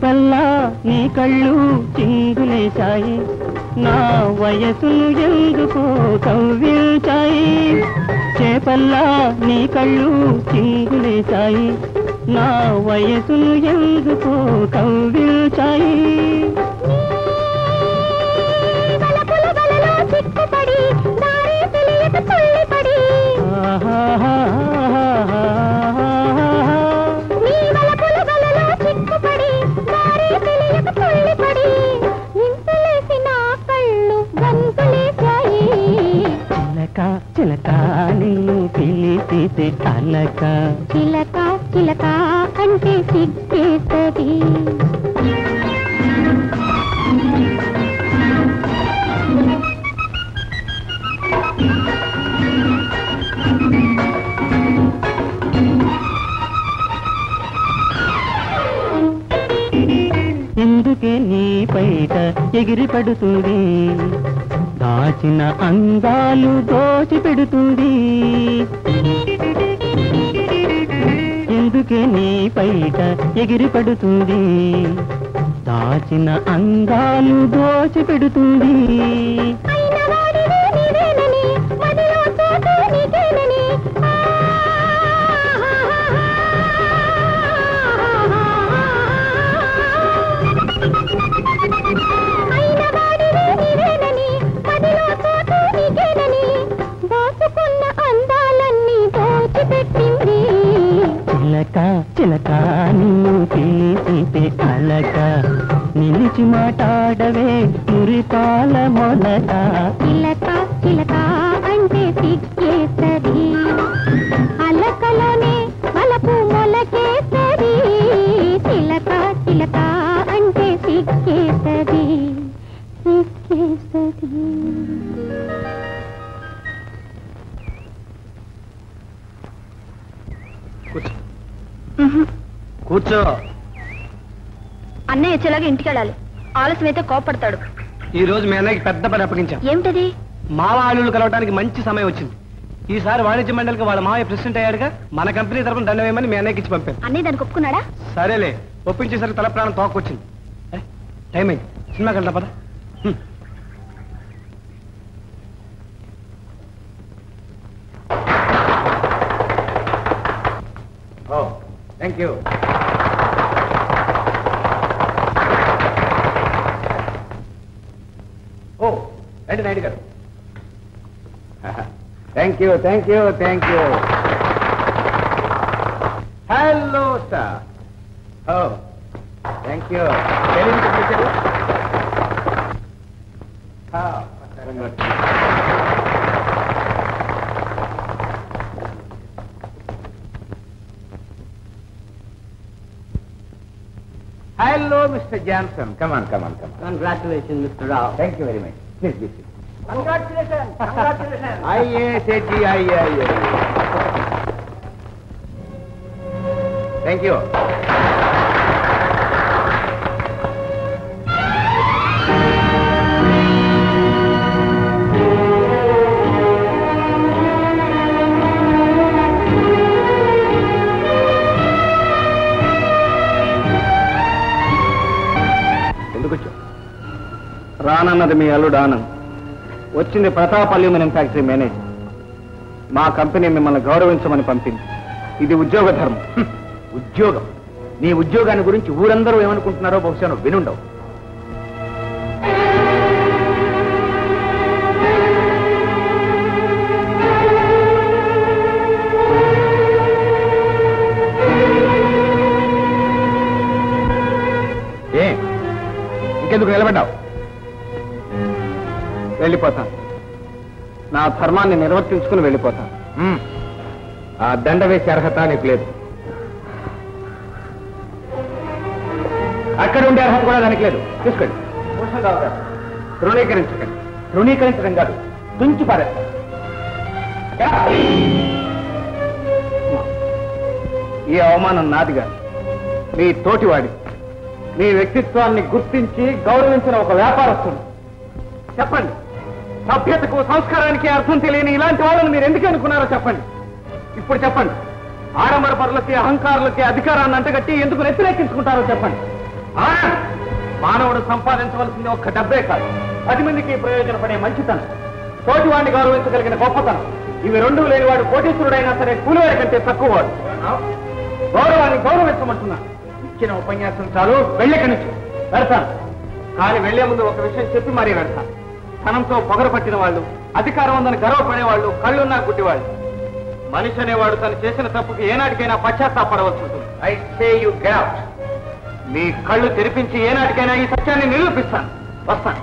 చేపల్లా నీ కళ్ళు చిందులేశాయి నా వయసును ఎందుకో కవ్వించాయి చేపల్లా నీ కళ్ళు చిందులేశాయి నా వయసును ఎందుకో కవ్వించాయి వలపుల వలలో చిక్కుపడి దారి తెలియక తుళ్ళిపడి నీ వలపుల వలలో చిక్కుపడి దారి తెలియక తుళ్ళిపడి ఇంతలేసి నా కళ్ళు గంతులేశాయి చిలక చిలక నిన్ను పిలిచితే అలక చిలక చిలక అంటే సిగ్గేస్తది ఎందుకే నీ పైట ఎగిరి పడుతుంది దాచిన అందాలు దోచి పెడుతుంది ఎందుకే నీ పైట ఎగిరి పడుతుంది దాచిన అందాలు దోచి పెడుతుంది అయిన వాడివే నీవేనని మదిలో చోటు నీకేనని అయిన వాడివే నీవేనని మదిలో చోటు నీకేనని దాచుకున్న అందాలన్నీ దోచిపెట్టింది చిలక చిలక నిన్ను పిలిచితే అలక నిలిచి మాట్లాడవే మురిపాల మొలక చిలక చిలక అంటే సిగ్గేసరి అలకలోనే మలపు మొలకేసరి చిలక చిలక అంటే సిగ్గేసరి సిగ్గేసరి కూర్చో అన్నయ్య వచ్చేలాగా ఇంటికి వెళ్ళాలి ఆలస్యం అయితే కోపడతాడు ఈ రోజు మీ అన్నయ్యకి పెద్ద పని అప్పగించాం ఏమిటది మావ ఆలులు కలవడానికి మంచి సమయం వచ్చింది ఈసారి వాణిజ్య మండలికి వాళ్ళ మావయ్య ప్రెసిడెంట్ అయ్యాడుగా మన కంపెనీ తరపున దండ వేయమని మీ అన్నయ్యకి ఇచ్చి పంపాను అన్నయ్య దానికి ఒప్పుకున్నాడా సరేలే ఒప్పించేసరికి తల ప్రాణం తోకొచ్చింది అరే, టైం అయింది సినిమాకి వెళ్తా పద హ్మ్. ఓ థ్యాంక్ యూ ఓ రండి నాయుడు గారు thank you thank you thank you hello sir oh thank you వచ్చారు hello mister Johnson come on come on come on congratulation mister Rao thank you very much please please आइए सेठ जी आइए आइए थैंक यू ఎందుకు వచ్చావు రానన్నది మీ అల్లుడు ఆనంద్ వచ్చింది ప్రతాప్ అల్యూమినియం ఫ్యాక్టరీ మేనేజర్ మా కంపెనీ మిమ్మల్ని గౌరవించమని పంపింది ఇది ఉద్యోగ ధర్మం హ్మ్. ఉద్యోగం నీ ఉద్యోగాన్ని గురించి ఊరందరూ ఏమనుకుంటున్నారో బహుశా నువ్వు వినుండవు ఏ ఇంకెందుకు నిలబడ్డావు వెళ్ళిపోతాను నా ధర్మాన్ని నిర్వర్తించుకుని వెళ్ళిపోతాను మ్మ్. ఆ దండ వేసే అర్హత నీకు లేదు అక్కడ ఉండే అర్హత కూడా దానికి లేదు చూసుకోండి భూషణరావు గారు ధృవీకరించకండి ధృవీకరించడం కాదు తుంచి పారేస్తారు ఈ అవమానం నాదిగా మీ తోటివాడి మీ వ్యక్తిత్వాన్ని గుర్తించి గౌరవించిన ఒక వ్యాపారస్తుడు చెప్పండి సభ్యతకు సంస్కారానికి అర్థం తెలియని ఇలాంటి వాళ్ళని మీరు ఎందుకు అనుకున్నారో చెప్పండి ఇప్పుడు చెప్పండి ఆడంబర పరులకి అహంకారులకి అధికారాన్ని అంటగట్టి ఎందుకు వ్యతిరేకించుకుంటారో చెప్పండి మానవుడు సంపాదించవలసింది ఒక్క డబ్బే కాదు పది మందికి ప్రయోజనపడే మంచితనం తోటివాడిని గౌరవించగలిగిన గొప్పతనం ఇవి రెండు లేనివాడు కోటీశ్వరుడైనా సరే కూలివాడి కంటే తక్కువవాడు గౌరవాన్ని గౌరవించమంటున్నా ఇచ్చిన ఉపన్యాసం చాలు వెళ్ళక నుంచి వెళ్తాను కానీ వెళ్లే ముందు ఒక విషయం చెప్పి మరీ వెళ్తాను ధనంతో పొగర పట్టిన వాళ్ళు అధికారం ఉందని గర్వపడేవాళ్ళు కళ్ళున్నా గుడ్డివాళ్ళు మనిషి అనేవాడు తను చేసిన తప్పుకి ఏనాటికైనా పశ్చాత్తాపడవలసి ఉంటుంది ఐ సే యు గెట్ మీ కళ్ళు తెరిపించి ఏనాటికైనా ఈ సత్యాన్ని నిరూపిస్తాను వస్తాను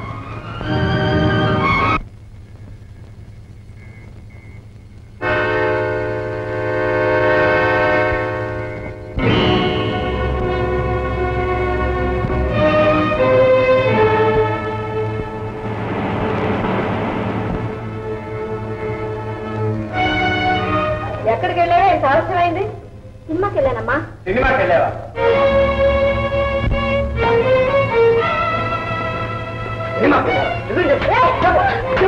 ఎక్కడికి వెళ్ళావే ఇంత ఆలస్యమైంది సినిమాకి వెళ్ళానమ్మా సినిమాకి వెళ్ళావా సినిమాకి వెళ్ళావా? నిజం చెప్పు.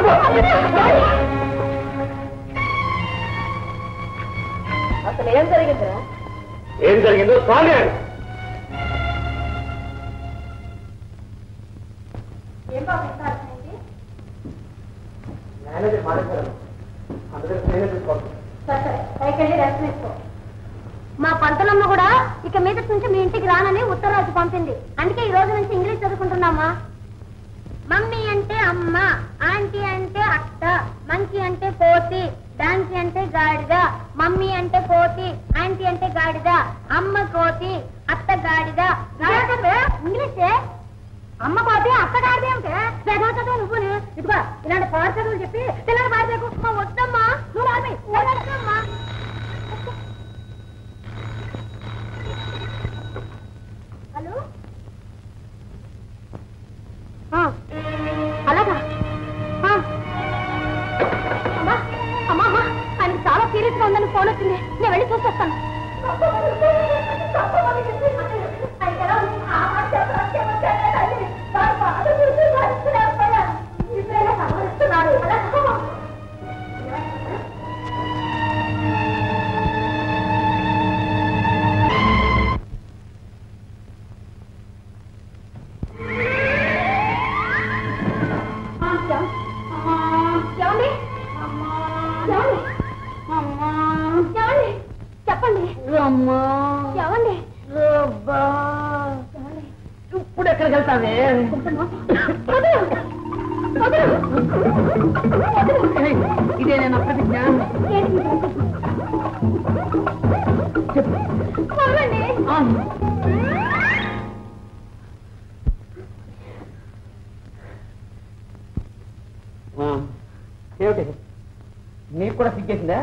అసలు ఏం జరిగిందిరా ఏం జరిగిందో స్వామి అడుగు. ఏం బాబు ఇంత ఆలస్యమైంది మేనేజర్ మాట్లాడారు అందరూ నేనే చూసుకోవాలి సరే సరే పైకి వెళ్ళి రెస్ట్ తీసుకో మా పంతులమ్మ కూడా ఇక మీద నుంచి మీ ఇంటికి రానని ఉత్తరాజు పంపింది అందుకే ఈ రోజు నుంచి ఇంగ్లీష్ చదువుకుంటున్నామా మమ్మీ అంటే అమ్మ ఆంటీ అంటే అత్త మంకీ అంటే కోతి డాన్సీ అంటే గాడిద మమ్మీ అంటే కోతి ఆంటీ అంటే గాడిద అమ్మ కోతి అత్త గాడిద ఇంగ్లీషే అమ్మ కోతి అత్త గాడిద ఏమిటే చదువు చదువు నువ్వు ఇదిగో ఇలాంటి పాడు చదువులు చెప్పి పిల్లలు పాడేకు మా వద్దమ్మా నువ్వు రామి వద్దమ్మా హలో ఆ, అలాగా ఆ. అమ్మా అమ్మా అమ్మా ఆయనకి చాలా సీరియస్ గా ఉందని ఫోన్ వచ్చింది నేను వెళ్ళి చూసొస్తాను ఏమండి ఏమండి ఏమండి చెప్పండి ఏమండి ఇప్పుడు ఎక్కడికి వెళ్తావే ఇదే నేను ప్రతిజ్ఞ ఆ, ఆ, ఏమిటి నీకు కూడా సిగ్గేసిందా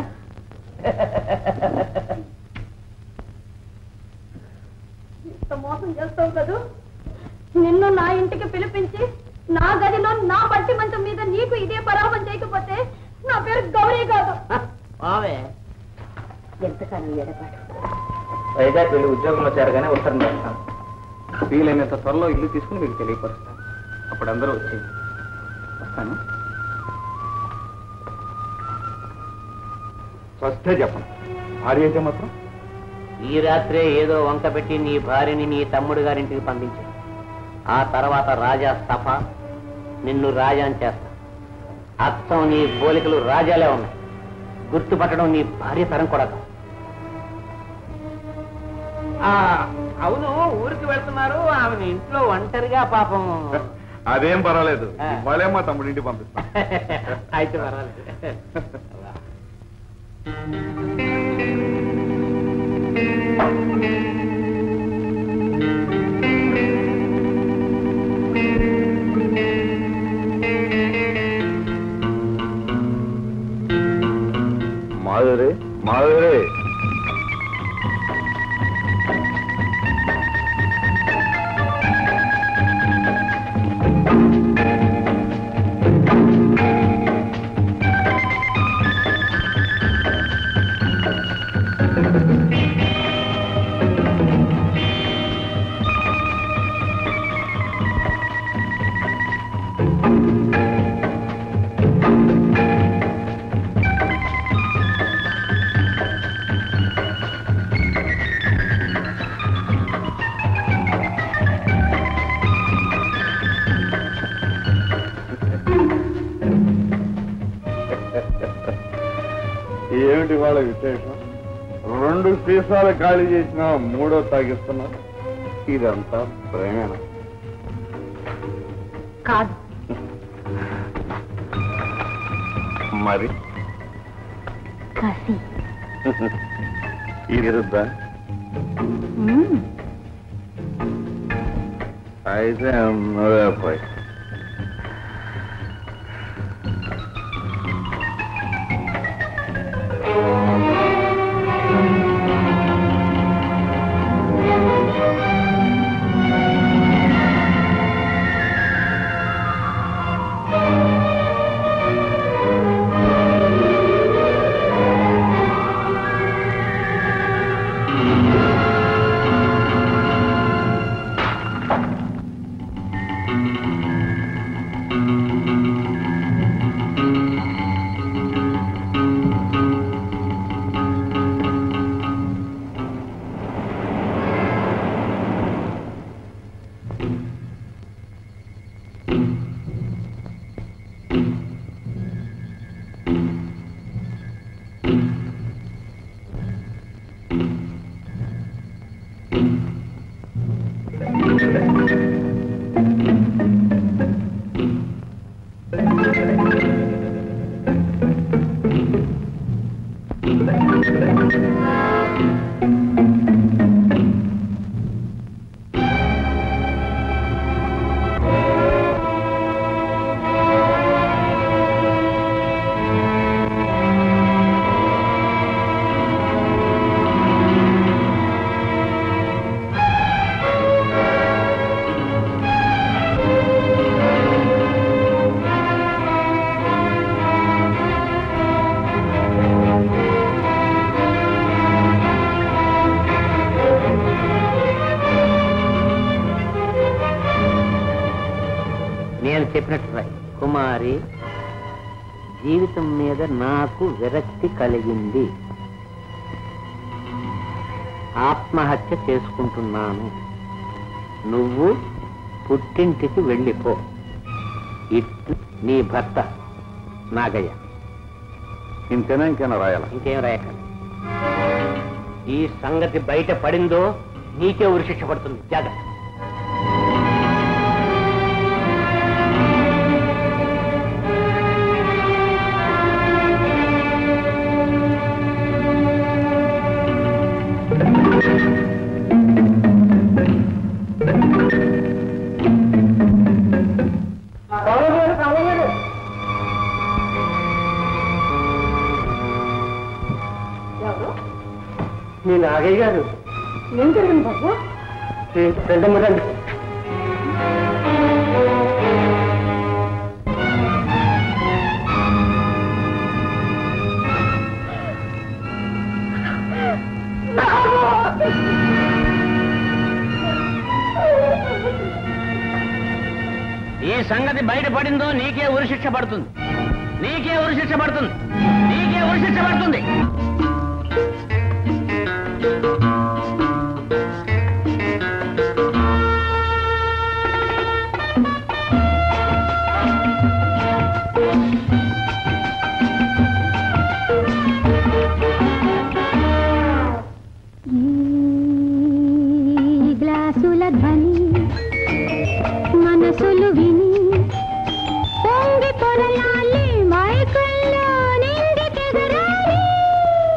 ఇంత మోసం చేస్తావు కదూ నిన్ను నా ఇంటికి పిలిపించి నా గదిలో నా పట్టి మంచం మీద నీకు ఇదే పరాభం చేయకపోతే నా పేరు గౌరీ కాదు బావే ఎంతకాలం ఎడబాటు వైజాగ్ వెళ్ళి ఉద్యోగంలో చేరగానే ఉత్తరం రాస్తాను వీలైనంత త్వరలో ఇల్లు తీసుకుని మీకు తెలియపరుస్తాను అప్పుడు అందరూ వచ్చేది వస్తాను స్వస్థే చెప్పండి భార్య అయితే మాత్రం ఈ రాత్రే ఏదో వంక పెట్టి నీ భార్యని నీ తమ్ముడు గారింటికి పంపించు ఆ తర్వాత రాజా సభ నిన్ను రాజాని చేస్తా అచ్చం నీ పోలికలు రాజాలే ఉన్నాయి గుర్తుపట్టడం నీ భార్య తరం కూడా కాదు అవును ఊరికి వెళ్తున్నారు ఆమెను ఇంట్లో ఒంటరిగా పాపం అదేం పర్వాలేదు ఆ. ఇవాళే మా తమ్ముడింటికి పంపిస్తాను అయితే పర్వాలేదు మాధురి మాధురి ఆ ఏమిటి వాళ్ళ విశేషం రెండు సీసాలు ఖాళీ చేసిన మూడో తాగిస్తున్నా ఇదంతా ప్రేమేనా కాదు మరి కసి ఇరుద్దా మ్మ్. అయితే నువ్వే పోయి నేను చెప్పినట్టు రాయి కుమారి జీవితం మీద నాకు విరక్తి కలిగింది ఆత్మహత్య చేసుకుంటున్నాను నువ్వు పుట్టింటికి వెళ్ళిపో ఇట్లు నీ భర్త నాగయ్య ఇంతేనా ఇంకేనా రాయాలా ఇంకేం రాయకండి ఈ సంగతి బయట పడిందో నీకే ఉరిశిక్ష పడుతుంది జాగ్రత్త మీ నాగయ్య గారు ఏం జరిగింది బాబు రెండమ్మ రండి ఈ సంగతి బయటపడిందో నీకే ఉరిశిక్ష పడుతుంది నీకే ఉరిశిక్ష పడుతుంది నీకే ఉరిశిక్ష పడుతుంది ఈ గ్లాసుల ధ్వని మనసులు విని పొంగి పొరలాలి మైకల్లో నింగి తెగరాలి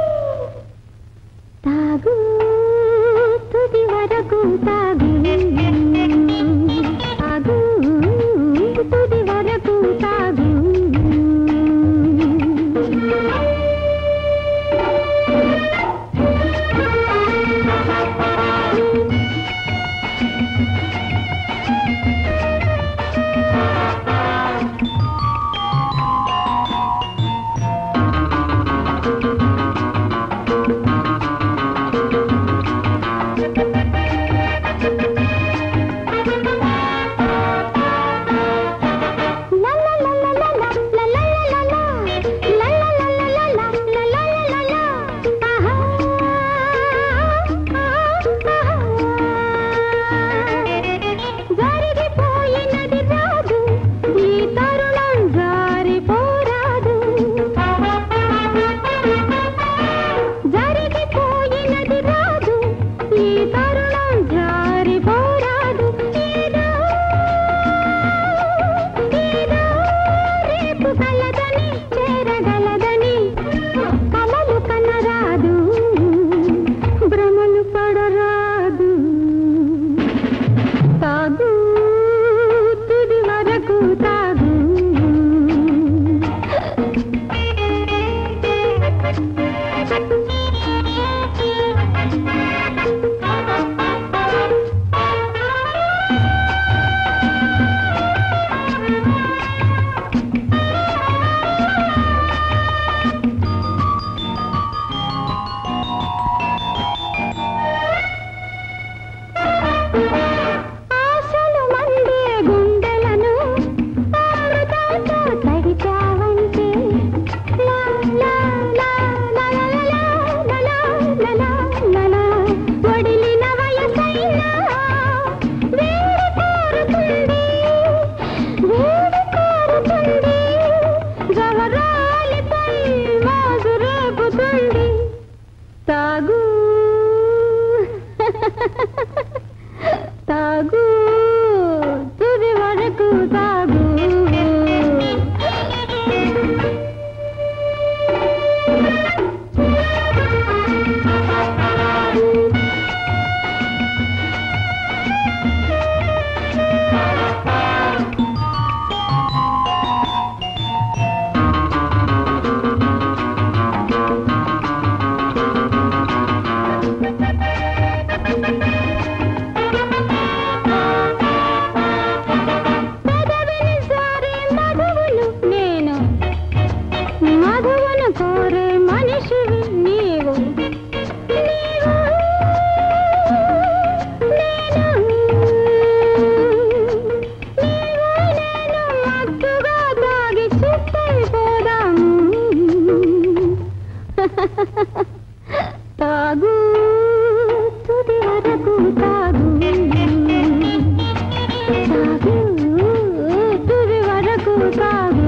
తాగు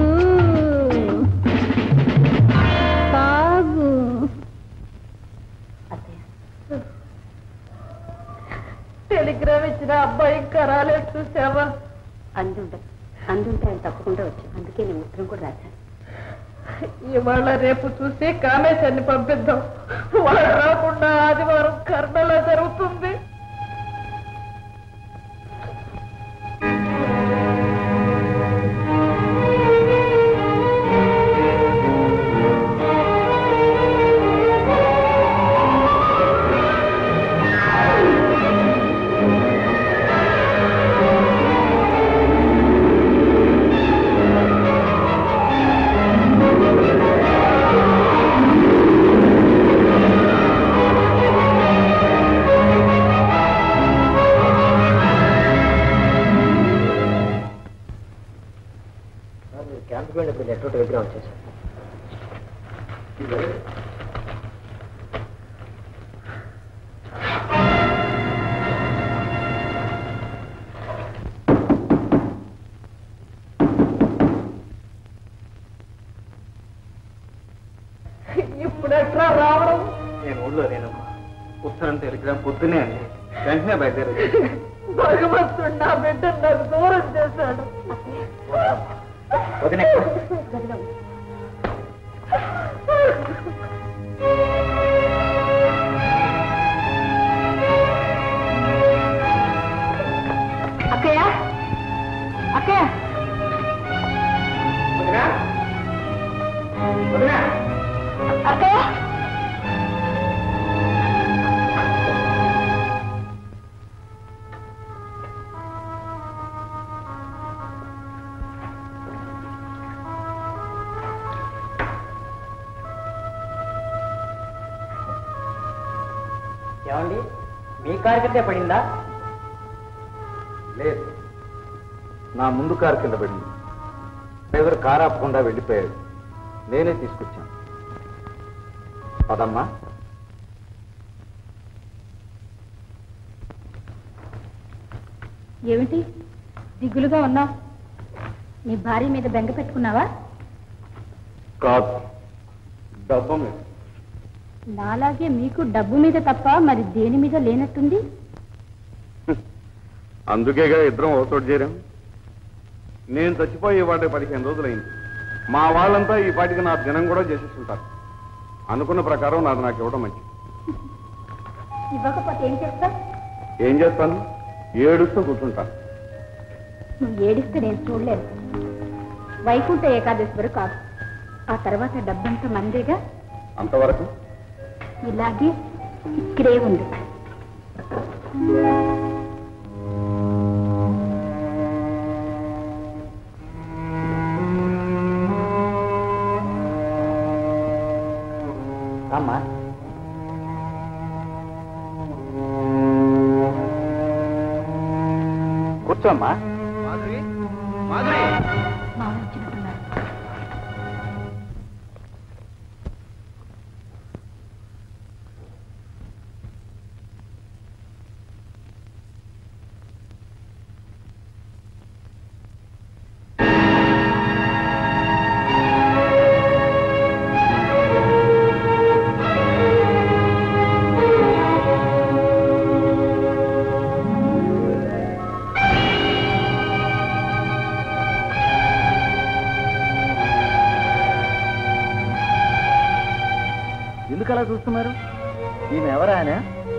తాగు టెలిగ్రామ్ ఇచ్చిన అబ్బాయి ఇంకా రాలేదు చూసావా అందుంటే అందుంటే ఆయన తప్పకుండా వచ్చాను అందుకే నేను ఉత్తరం కూడా రాశాను ఇవాళ రేపు చూసి కామేశాన్ని పంపిద్దాం వాడు రాకుండా ఆదివారం కర్ణలో జరుగుతుంది క్యాంప్కి వెళ్ళినప్పుడు లెటర్ విగ్రహం వచ్చేసారు ఇప్పుడు ఎట్లా రావడం నేను ఊళ్ళో నేను ఉత్తరం టెలిగ్రామ్ పొద్దునే అండి వెంటనే బయలుదేరి భగవంతుడు నా బిడ్డ నాకు దూరం చేశాడు వదిన అక్కయ్య అక్కయ్య అక్కయ్య ఏమండి మీ కారు కిందే పడిందా లేదు నా ముందు కారు కింద పడింది డ్రైవర్ కారు ఆపకుండా వెళ్ళిపోయాడు నేనే తీసుకొచ్చాను పదమ్మా ఏమిటి దిగులుగా ఉన్నావు నీ భార్య మీద బెంగ పెట్టుకున్నావా కాదు డబ్బు మీద నాలాగే మీకు డబ్బు మీద తప్ప మరి దేని మీద లేనట్టుంది అందుకేగా ఇద్దరం ఒకచోట చేరాం నేను చచ్చిపోయి వాటి పదిహేను రోజులైంది మా వాళ్ళంతా ఈ పాటికి నా దినం కూడా చేసేస్తుంటారు అనుకున్న ప్రకారం నాది నాకు ఇవ్వడం మంచిది ఇవ్వకపోతే ఏం చేస్తా ఏం చేస్తాను ఏడుస్తూ కూర్చుంటాను నువ్వు ఏడిస్తే నేను చూడలేదు వైకుంఠ ఏకాదశి వరకు కాదు ఆ తర్వాత డబ్బంతా మందేగా అంతవరకు ఇలాగే ఇక్కడే ఉంది అమ్మా కూర్చోమ్మా మాధురి మాధురి మా ఊరు వచ్చినట్టున్నారు ఎందుకు అలా చూస్తున్నారు ఈమె ఎవరా ఆయన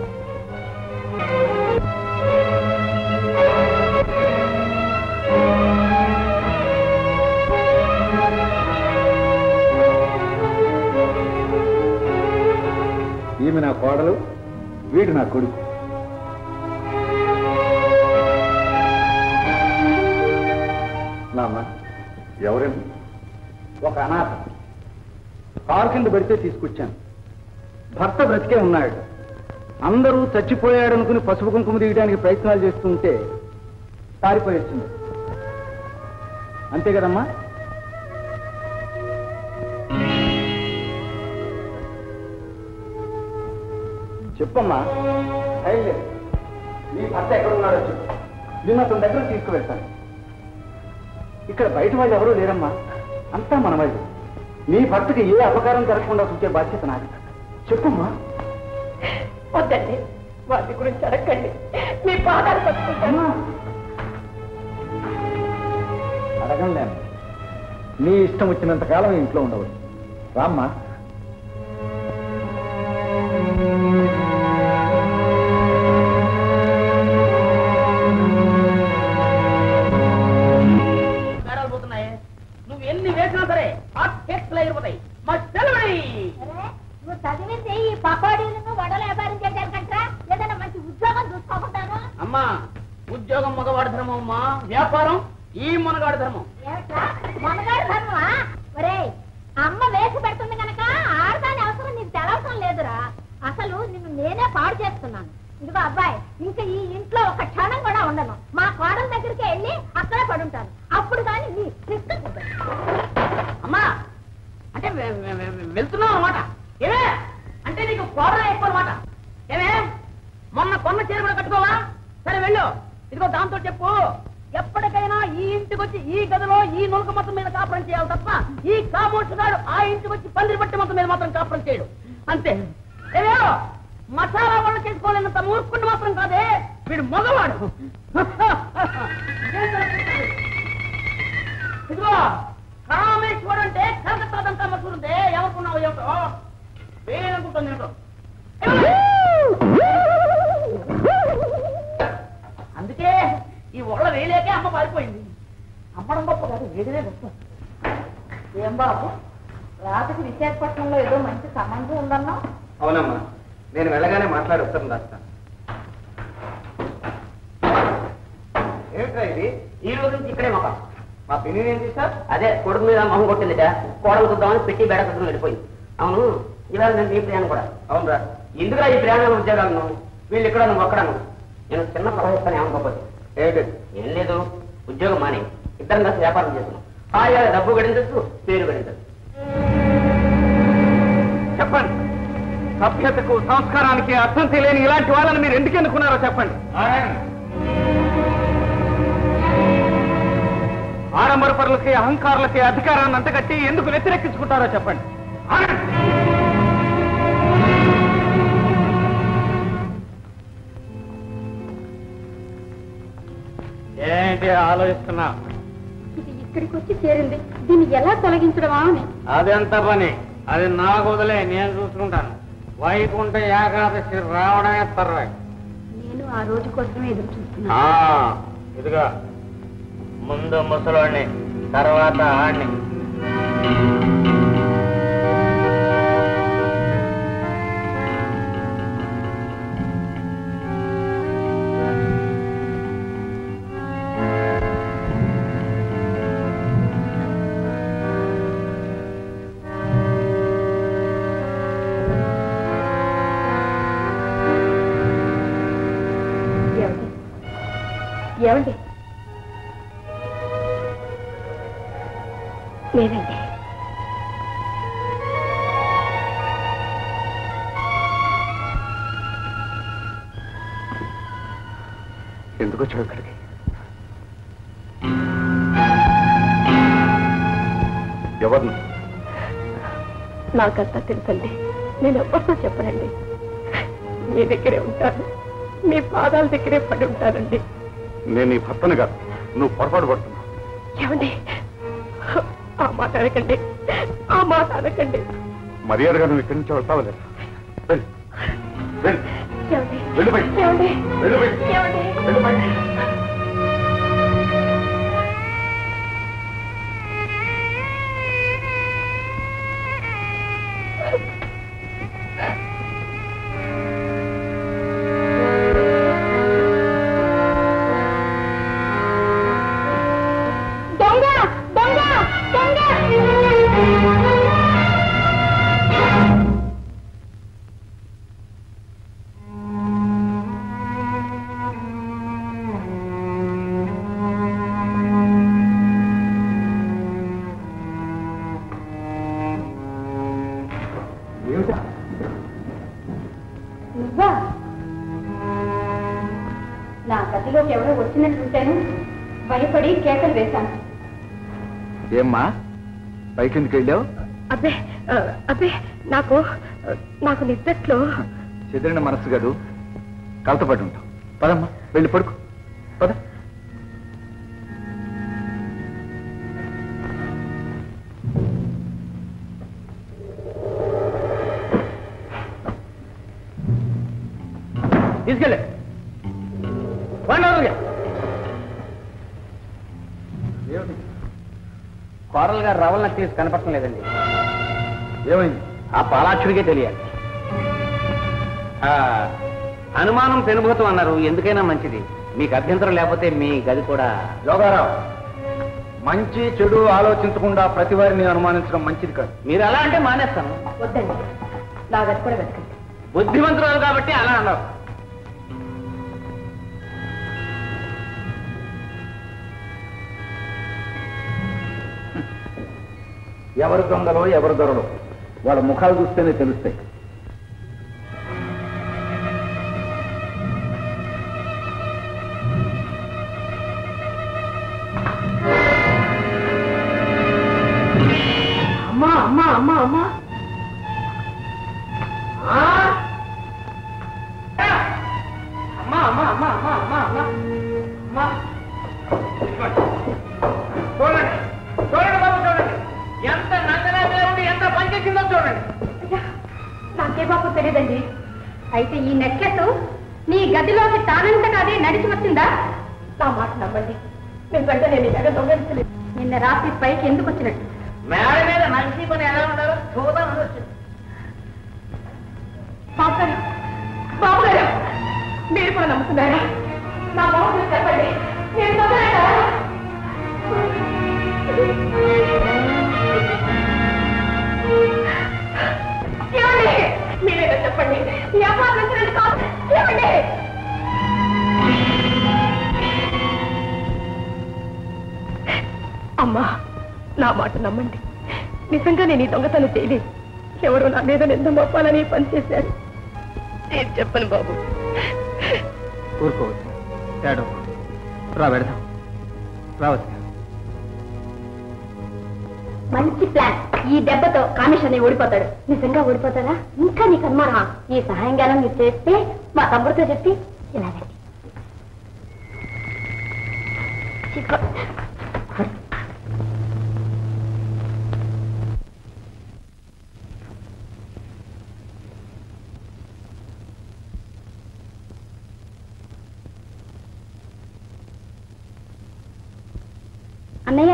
ఈమె నా కోడలు వీడు నా కొడుకు నాన్న ఎవరేమి ఒక అనాథ కారు కింద పెడితే తీసుకొచ్చాను భర్త బ్రతికే ఉన్నాడు అందరూ చచ్చిపోయాడు అనుకుని పసుపు కుంకుమ దిగడానికి ప్రయత్నాలు చేస్తుంటే పారిపోయి వచ్చింది అంతే కదమ్మా చెప్పమ్మా బయలుదేరు. నీ భర్త ఎక్కడ ఉన్నాడో చెప్పు నిన్న అతని దగ్గర తీసుకువెళ్తాను ఇక్కడ బయట వాళ్ళు ఎవరూ లేరమ్మా అంతా మన వాళ్ళు నీ భర్తకి ఏ అపకారం జరగకుండా చూసే బాధ్యత నాది చెప్పుమ్మా వద్దండి వాటి గురించి అడగండి మీ పాదాలు పట్టుకుంటాను అడగలేము నీ ఇష్టం వచ్చినంత కాలం ఇంట్లో ఉండవచ్చు రామ్మా మేడాలు పోతున్నాయి నువ్వు ఎన్ని వేసినా సరే హాట్ కేక్స్ అయిపోతాయి మా సెలవడి నువ్వు చదివింది ఈ పకోడీలను వడల వ్యాపారం చేయడానికంటరా ఏదైనా మంచి ఉద్యోగం చూసుకోకుంటాను అమ్మా ఉద్యోగం మగవాడి ధర్మం అమ్మా వ్యాపారం ఈ మునగాడి ధర్మం ఏమిట్రా మొనగాడు ధర్మమా ఒరేయ్ అమ్మ వేసి పెడుతుంది కనుక ఆడదాని అవసరం నీకు తెలవటం లేదురా అసలు నిన్ను నేనే పాడు చేస్తున్నాను ఇదిగో అబ్బాయి ఇంకా ఈ ఇంట్లో ఒక క్షణం కూడా ఉండను మా కోడల దగ్గరికి వెళ్ళి అక్కడే పడుంటాను అప్పుడు కానీ నీ సిస్టం అమ్మా అంటే వె- వె- వె- వెళ్తున్నావు అన్నమాట ఏమే అంటే నీకు కోడలే ఎక్కువ అన్నమాట ఏమే మొన్న కొన్న చీర కూడా కట్టుకోవా సరే వెళ్ళు ఇదిగో దాంతో చెప్పు ఎప్పటికైనా ఈ ఇంటికి వచ్చి ఈ గదిలో ఈ నులక మొత్తం మీద కాపురం చేయాలి తప్ప ఈ కామోషగాడు ఆ ఇంటికి వచ్చి పందిరి పట్టి మొత్తం మీద మాత్రం కాపురం చేయడు అంతే ఏమో మసాలా వంట చేసుకోలేనంత మూర్ఖుడు మాత్రం కాదే వీడు మగవాడు ఇదిగో కామేశ్వరం అంటే కలకత్తాదంతా మసూరుందే ఎవరుకున్నావు ఏమిటో వేయనుకుంటుంది ఏమిటో అందుకే ఈ ఒళ్ళ వేలేకే అమ్మ పారిపోయింది అమ్మడం గొప్ప కాదు వేడినే గొప్ప ఏం బాబు రాత్రికి విశాఖపట్నంలో ఏదో మంచి సంబంధం ఉందన్నా అవునమ్మా నేను వెళ్ళగానే మాట్లాడి ఉత్తరం రాస్తాను ఏమిట్రా ఇది ఈ రోజు నుంచి ఇక్కడే మొక్క మా పిన్ని ఏం చేశారు అదే కొడుకు మీద మొహం కొట్టిందిట కోడలు చూద్దామని పెట్టి బేడ కట్టుకుని వెళ్ళిపోయింది అవును ఇవాళ నేను ఈ ప్రయాణం కూడా అవునరా ఎందుకురా ఈ ప్రయాణం ఉద్యోగాలను వీళ్ళు ఇక్కడ నువ్వు అక్కడను నేను చిన్న ప్రవహిస్తాను ఏమనుకోకపోతే ఏమిటి ఏం లేదు ఉద్యోగం మాని ఇద్దరం కలిసి వ్యాపారం చేస్తున్నాం హాయిగా డబ్బు గడించచ్చు పేరు గడించచ్చు చెప్పండి సభ్యతకు సంస్కారానికి అర్థం తెలియని ఇలాంటి వాళ్ళని మీరు ఎందుకు ఎన్నుకున్నారో చెప్పండి ఆడంబరపరులకి అహంకారులకి అధికారాన్ని అంతకట్టి ఎందుకు వ్యతిరేకించుకుంటారో చెప్పండి ఆగండి. ఏంటి ఆలోచిస్తున్నా ఇది ఇక్కడికి వచ్చి చేరింది దీన్ని ఎలా తొలగించడమా అని అదెంత పని అది నాకు వదిలే నేను చూసుకుంటాను వైకుంఠ ఏకాదశి రావడమే తర్వాయి నేను ఆ రోజు కోసమే ఎదురు చూస్తున్నాను ఇదిగా ముందు ముసలోడిని తర్వాత ఆడిని ఏమండి ఏమండి లేదండి ఎందుకు వచ్చావు ఇక్కడికి ఎవరిని నాకంతా తెలుసండి నేను ఎవరితో చెప్పనండి మీ దగ్గరే ఉంటాను మీ పాదాల దగ్గరే పడి ఉంటానండి నేను నీ భర్తను కాదు నువ్వు పొరపాటు పడుతున్నావు ఏమండి ఆ మాట అనకండి ఆ మాట అనకండి మర్యాదగా నువ్వు ఇక్కడి నుంచి వెళ్తావా లేదా వెళ్ళు. వెళ్ళు. ఏమండి వెళ్ళు బయటికి. ఏమండి వెళ్ళు బయటికి. ఏమండి వెళ్ళు బయటికి. దొంగ దొంగ దొంగ ఏమిటా నువ్వా నా గదిలోకి ఎవరో వచ్చినట్లుంటేను భయపడి కేకలు వేశాను ఏమ్మా పైకిందుకు వెళ్ళావు అబ్బే ఆ, అబ్బే నాకు ఆ, నాకు నిద్దట్లో చెదిరిన మనస్సు కదూ కలతపడి ఉంటావు పదమ్మా వెళ్ళి పడుకో పద తీసుకెళ్ళి కోరల్ గారు రవల్ నాకు తీసి కనపడటం లేదండి ఏమైంది ఆ పాలాక్షుడికే తెలియాలి ఆ, అనుమానం పెనుభూతం అన్నారు ఎందుకైనా మంచిది మీకు అభ్యంతరం లేకపోతే మీ గది కూడా యోగారావు మంచి చెడు ఆలోచించకుండా ప్రతి వారిని అనుమానించడం మంచిది కాదు మీరు అలా అంటే మానేస్తాను వద్దండి నా గది కూడా వెతకండి బుద్ధిమంతురాలు కాబట్టి అలా అన్నారు ఎవరు దొంగలో ఎవరు దొరలో వాళ్ళ ముఖాలు చూస్తేనే తెలుస్తాయి అమ్మా అమ్మా అమ్మా అమ్మా ఆ! అమ్మా అమ్మా అమ్మా అమ్మా అమ్మా అమ్మా అమ్మా చూడండి చూడండి బాబు చూడండి ఎంత నంగనాథే ఉండి ఎంత పనిచేసిందో చూడండి నాకే బాబు తెలియదండి అయితే ఈ నెక్లెస్ నీ గదిలోకి తానంతట అదే నడిచి వచ్చిందా నా మాట నమ్మండి నేను వెంటనే నీ దగ్గర దొంగలించలేదు నిన్న రాత్రి పైకి ఎందుకు వచ్చినట్టు మేడ మీద మనిషి పని ఎలా ఉండాలో చూద్దాం అని వచ్చింది బాబు గారు బాబు గారు మీరు కూడా నమ్ముతున్నారా నా బాబు గురించి చెప్పండి నేను దొంగలేదా ఏమండి మీరేదో చెప్పండి ఈ అపార్ట్మెంట్ నుండి కాదు ఏమండి అమ్మా నా మాట నమ్మండి నిజంగా నేను ఈ దొంగతనం చేయలేదు ఎవరో నా మీద నింద మోపాలని ఈ పని చేశారు నేను చెప్పను బాబు ఊరుకోవచ్చు ఏడో రా పెడదాం రావచ్చు మంచి ప్లాన్ ఈ దెబ్బతో కమిషన్ ఓడిపోతాడు నిజంగా ఓడిపోతాడా ఇంకా నీకు అనుమానమా ఈ సహాయం గానం మీరు చేస్తే మా తమ్ముడితో చెప్పి ఇలాగండి చిక్కు. అన్నయ్య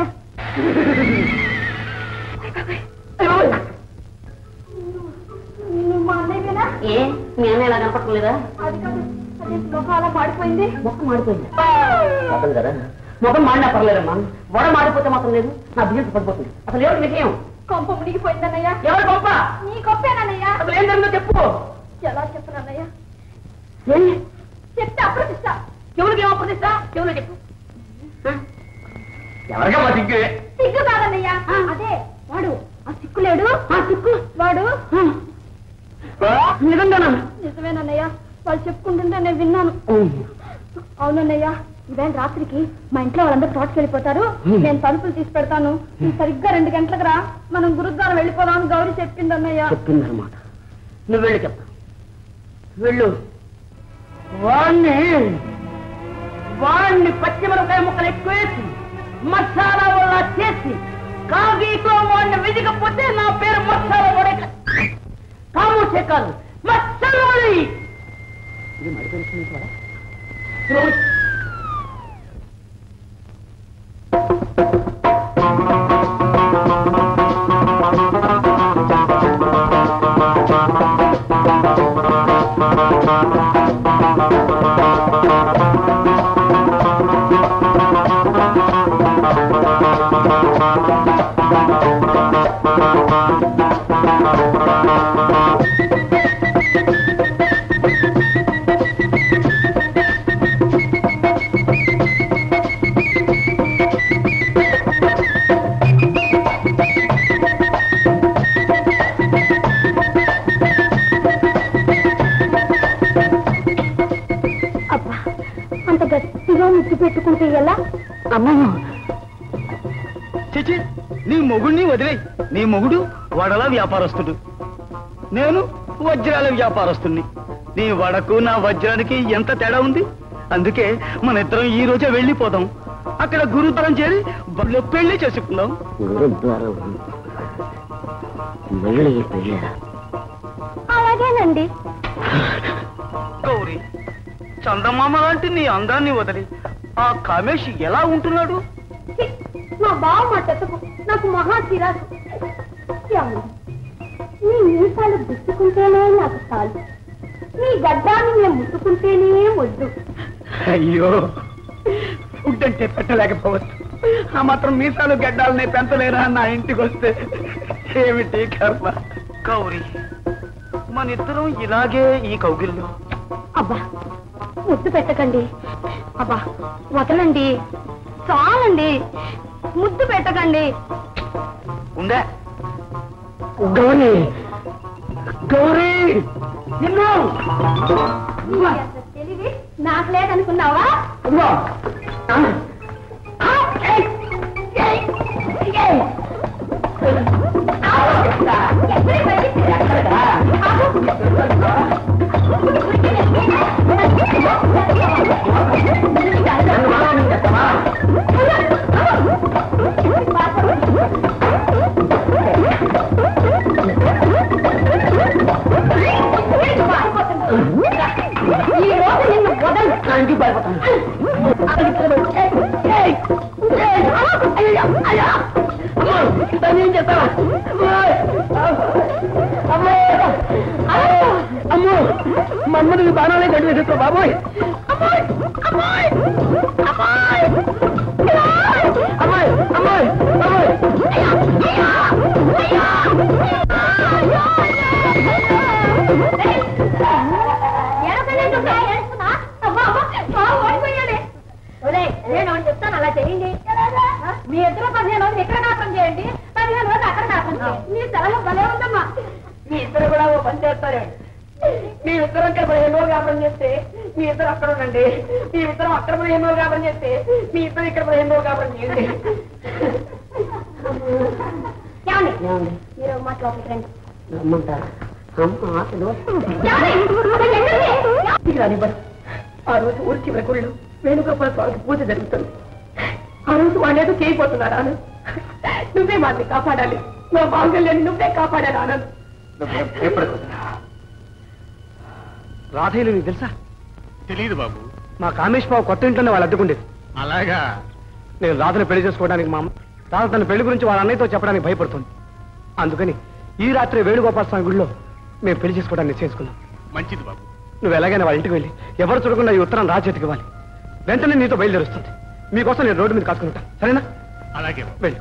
మా అన్నయ్యనా ఏ మీ అన్నయ్య ఇలా కనపడలేదా అది కాదు అదే ముఖం అలా మాడిపోయింది ముఖం మాడిపోయింది ముఖం మాడినా పర్లేదమ్మా వడ మాడిపోతే మాత్రం లేదు నా బిజినెస్ పడిపోతుంది అసలు ఎవరి విషయం కొంప మునిగిపోయిందన్నయ్య ఎవరి గొప్ప నీ గొప్పేనన్నయ్య అసలు ఏం జరిగిందో చెప్పు ఎలా చెప్పనన్నయ్య ఏ? చెప్తే అప్రతిష్ట ఎవరికి ఏమో ప్రతిష్ట ఎవరు చెప్పు ఎవరికమ్మా సిగ్గు సిగ్గు కాదన్నయ్య అదే వాడు ఆ సిక్కులేడు ఆ సిక్కు వాడు నిజంగానా నిజమేనన్నయ్య వాళ్ళు చెప్పుకుంటుంటే నేను విన్నాను అవునన్నయ్య ఇవేళ రాత్రికి మా ఇంట్లో వాళ్ళందరూ తోటకి వెళ్ళిపోతారు నేను తలుపులు తీసి పెడతాను నువ్వు సరిగ్గా రెండు గంటలకు రా మనం గురుద్వారం వెళ్ళిపోదాం అని గౌరీ చెప్పింది అన్నయ్య చెప్పిందనమాట నువ్వు వెళ్ళి చెప్తా వెళ్ళు వాణ్ణి వాణ్ణి పచ్చిమిరపకాయ ముక్కలు ఎక్కువేసి మసాలా వల్ల చేసి కాగీతో వాడిని వెదికపోతే నా పేరు మసాలా వడే కామూసే కాదు మసాలా వడి ఇది మడిపోయింది కూడా అబ్బా అంత గట్టిగా ముద్దు పెట్టుకుంటే ఎలా చిచి నీ మొగుడిని వదిలేయి నీ మొగుడు వడల వ్యాపారస్తుడు నేను వజ్రాల వ్యాపారస్తుణ్ణి నీ వడకు నా వజ్రానికి ఎంత తేడా ఉంది అందుకే మన ఇద్దరం ఈ రోజే వెళ్ళిపోదాం అక్కడ గురుద్వారం చేరి బడిలో పెళ్లి చేసుకుందాం గురుద్వారం మళ్ళీ పెళ్ళ అలాగేనండి గౌరీ చందమామ లాంటి నీ అందాన్ని వదిలి ఆ కామేష్ ఎలా ఉంటున్నాడు ఛీ, మా బావ మా చెత్తకు నాకు మహా చిరాకు ఏమండి? నీ మీసాలు గుచ్చుకుంటేనే నాకు చాలు నీ గడ్డాన్ని నేను ముట్టుకుంటేనే వద్దు అయ్యో ఫుడ్ అంటే పెట్టలేకపోవచ్చు ఆ మాత్రం మీసాలు గడ్డాలనే పెంచలేరా నా ఇంటికి వస్తే ఏమిటి కర్మ గౌరీ మన ఇద్దరం ఇలాగే ఈ కౌగిల్లో అబ్బా ముద్దు పెట్టకండి అబ్బా వదలండి చాలండి ముద్దు పెట్టకండి ఉందా గౌరీ గౌరీ నిన్ను తెలివి నాకు లేదనుకున్నావా ఈ రోజు నిన్ను వదలు అమ్మో మన్మది బాణాలే గడి వేసేస్తా బాబోయ్ అమ్మాయి అమ్మాయి అమ్మాయి అమ్మాయి నేను ఒకటి చెప్తాను అలా చేయండి మీ ఇద్దరు పదిహేను రోజులు ఇక్కడ నాశనం చేయండి పదిహేను రోజులు అక్కడ నాశనం చేయండి మీ సలహా భలే ఉందమ్మా మీ ఇద్దరు కూడా ఓ పని చేస్తారు మీ ఇద్దరు ఇక్కడ పదిహేను రోజులు వ్యాపారం చేస్తే మీ ఇద్దరు అక్కడ ఉండండి మీ ఇద్దరు అక్కడ పదిహేను రోజులు వ్యాపారం చేస్తే మీ ఇద్దరు ఇక్కడ పదిహేను రోజులు వ్యాపారం చేయండి ఏమండి మీరు ఒక మాట లోపలికి రండి రమ్మంటారా అమ్మ ఆశలు ఏమండి? రానివ్వరు ఆ రోజు ఊరి చివరి గుళ్ళు వేణుగోపాల స్వామికి పూజ జరుగుతుంది ఆ రోజు వాళ్ళేదో చేయబోతున్నారు ఆనంద్ నువ్వే వాడిని కాపాడాలి నా మాంగళ్యాన్ని నువ్వే కాపాడాలి ఆనంద్ రాధయ్యలు నీకు తెలుసా తెలియదు బాబు మా కామేష్ బాబు కొత్త ఇంట్లోనే వాళ్ళు అడ్డుకుండేది అలాగా నేను రాధను పెళ్లి చేసుకోవడానికి మా అమ్మ రాధ తన పెళ్లి గురించి వాళ్ళ అన్నయ్యతో చెప్పడానికి భయపడుతుంది అందుకని ఈ రాత్రి వేణుగోపాల స్వామి గుడిలో మేము పెళ్లి చేసుకోవడానికి నిశ్చయించుకున్నాం మంచిది బాబు నువ్వు ఎలాగైనా వాళ్ళ ఇంటికి వెళ్ళి ఎవరు చూడకుండా ఈ ఉత్తరం రా చేతికి ఇవ్వాలి వెంటనే నీతో బయలుదేరుస్తుంది మీకోసం నేను రోడ్డు మీద కాసుకుంటాను సరేనా అలాగే బాబు వెళ్ళు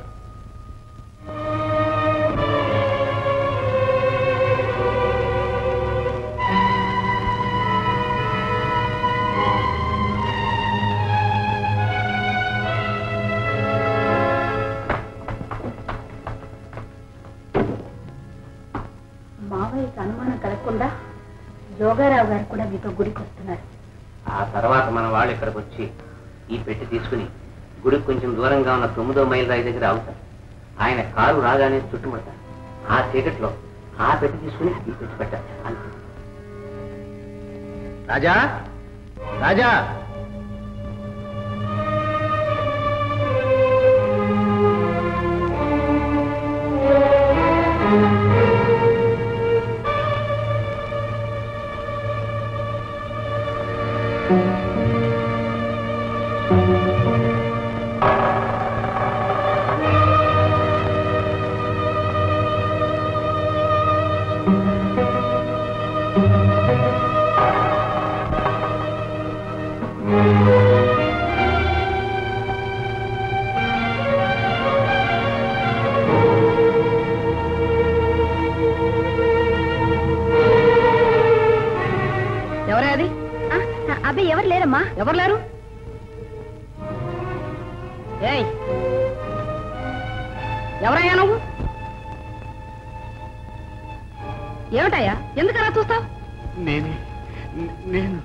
మావయ్యకి అనుమానం కలగకుండా జోగారావు గారు కూడా మీతో గుడికి వస్తున్నారు ఆ తర్వాత మన వాళ్ళు ఇక్కడికి వచ్చి ఈ పెట్టి తీసుకుని గుడికి కొంచెం దూరంగా ఉన్న తొమ్మిదో మైల్ రాయి దగ్గర ఆగుతారు ఆయన కారు రాగానే చుట్టుముడతారు ఆ చీకట్లో ఆ పెట్టి తీసుకుని ఈ పెట్టి పెట్టారు అంతే రాజా రాజా ఎవరే అది అబ్బాయి ఎవరు లేరమ్మా ఎవరు లేరు ఏయ్ ఎవరయ్యా నువ్వు ఏమిటయ్యా ఎందుకు అలా చూస్తావు నేనే నే- నేను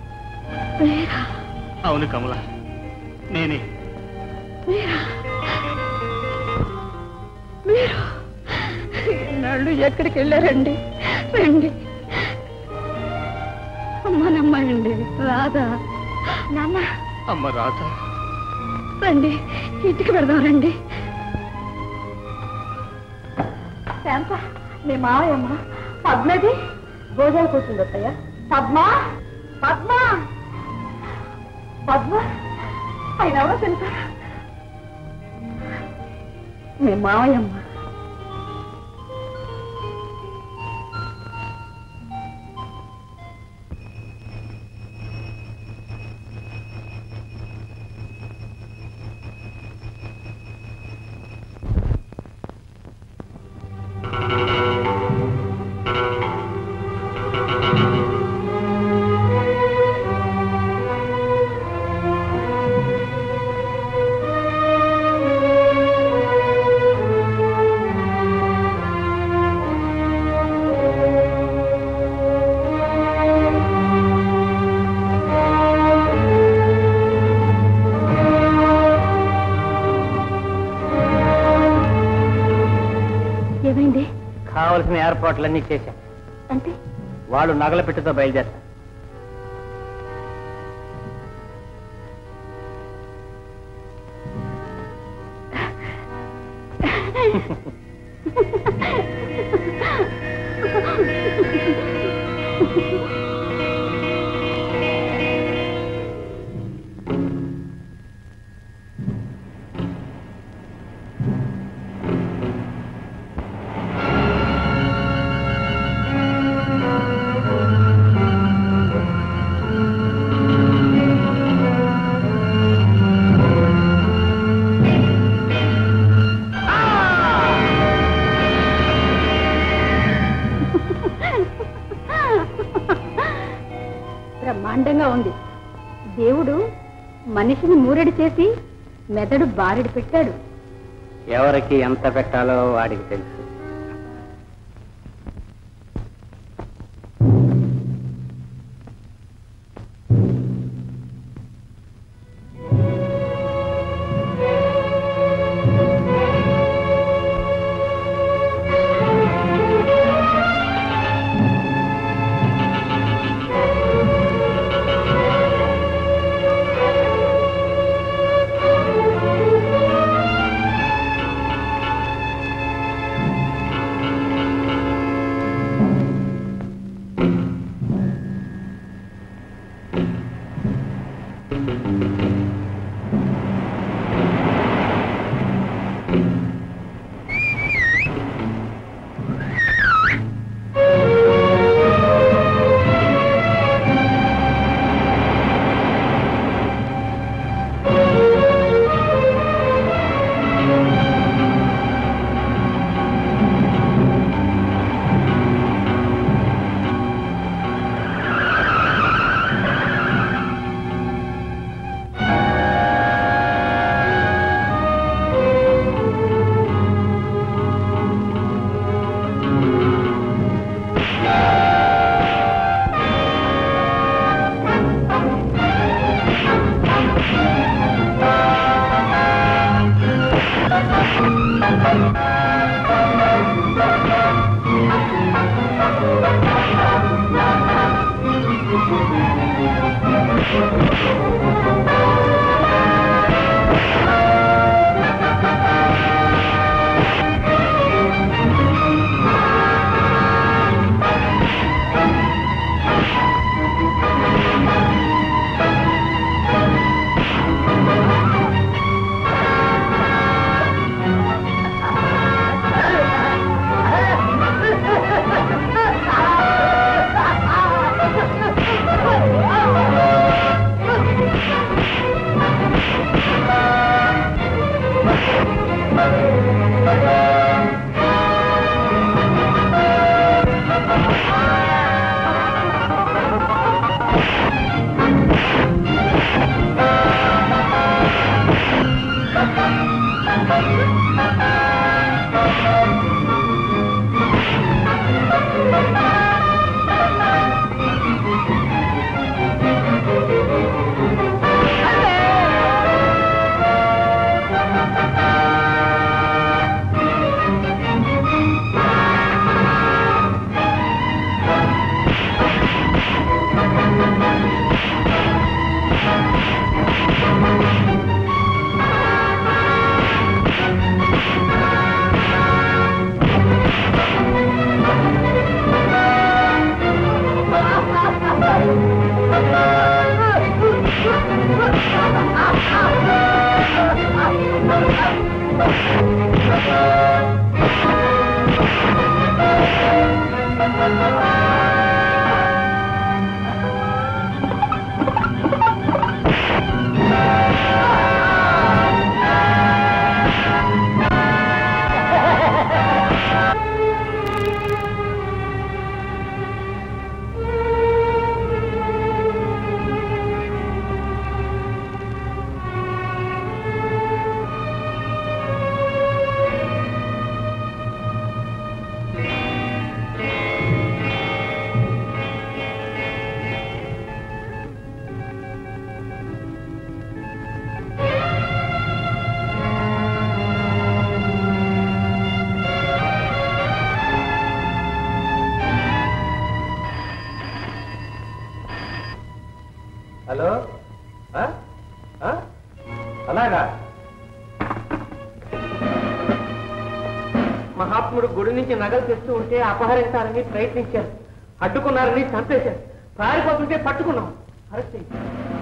అవును కమల నేనే ఎక్కడికి వెళ్ళారండి రండి అమ్మనమ్మండి రాధా నాన్న అమ్మ రాధ రండి ఇంటికి పెడదాం రండి శాంత మీ మావయ్యమ్మ పద్మది భోజనాలు కూర్చుంది అత్తయ్య పద్మ పద్మ పద్మ ఆయన ఎవరో తెలుసా మీ మావయ్యమ్మ ఏమైంది కావలసిన ఏర్పాట్లన్నీ చేశాం అంటే వాళ్ళు నగల పెట్టెతో బయలుదేరతారు బ్రహ్మాండంగా ఉంది దేవుడు మనిషిని మూరెడు చేసి మెదడు బారెడు పెట్టాడు ఎవరికి ఎంత పెట్టాలో వాడికి తెలుసు ఆ హలో ఆ? ఆ? అలాగా మహాత్ముడు గుడి నుంచి నగలు తెస్తూ ఉంటే అపహరించాలని ప్రయత్నించారు అడ్డుకున్నారని చంపేశారు పారిపోతుంటే పట్టుకున్నాం అరెస్ట్ చేయించారు.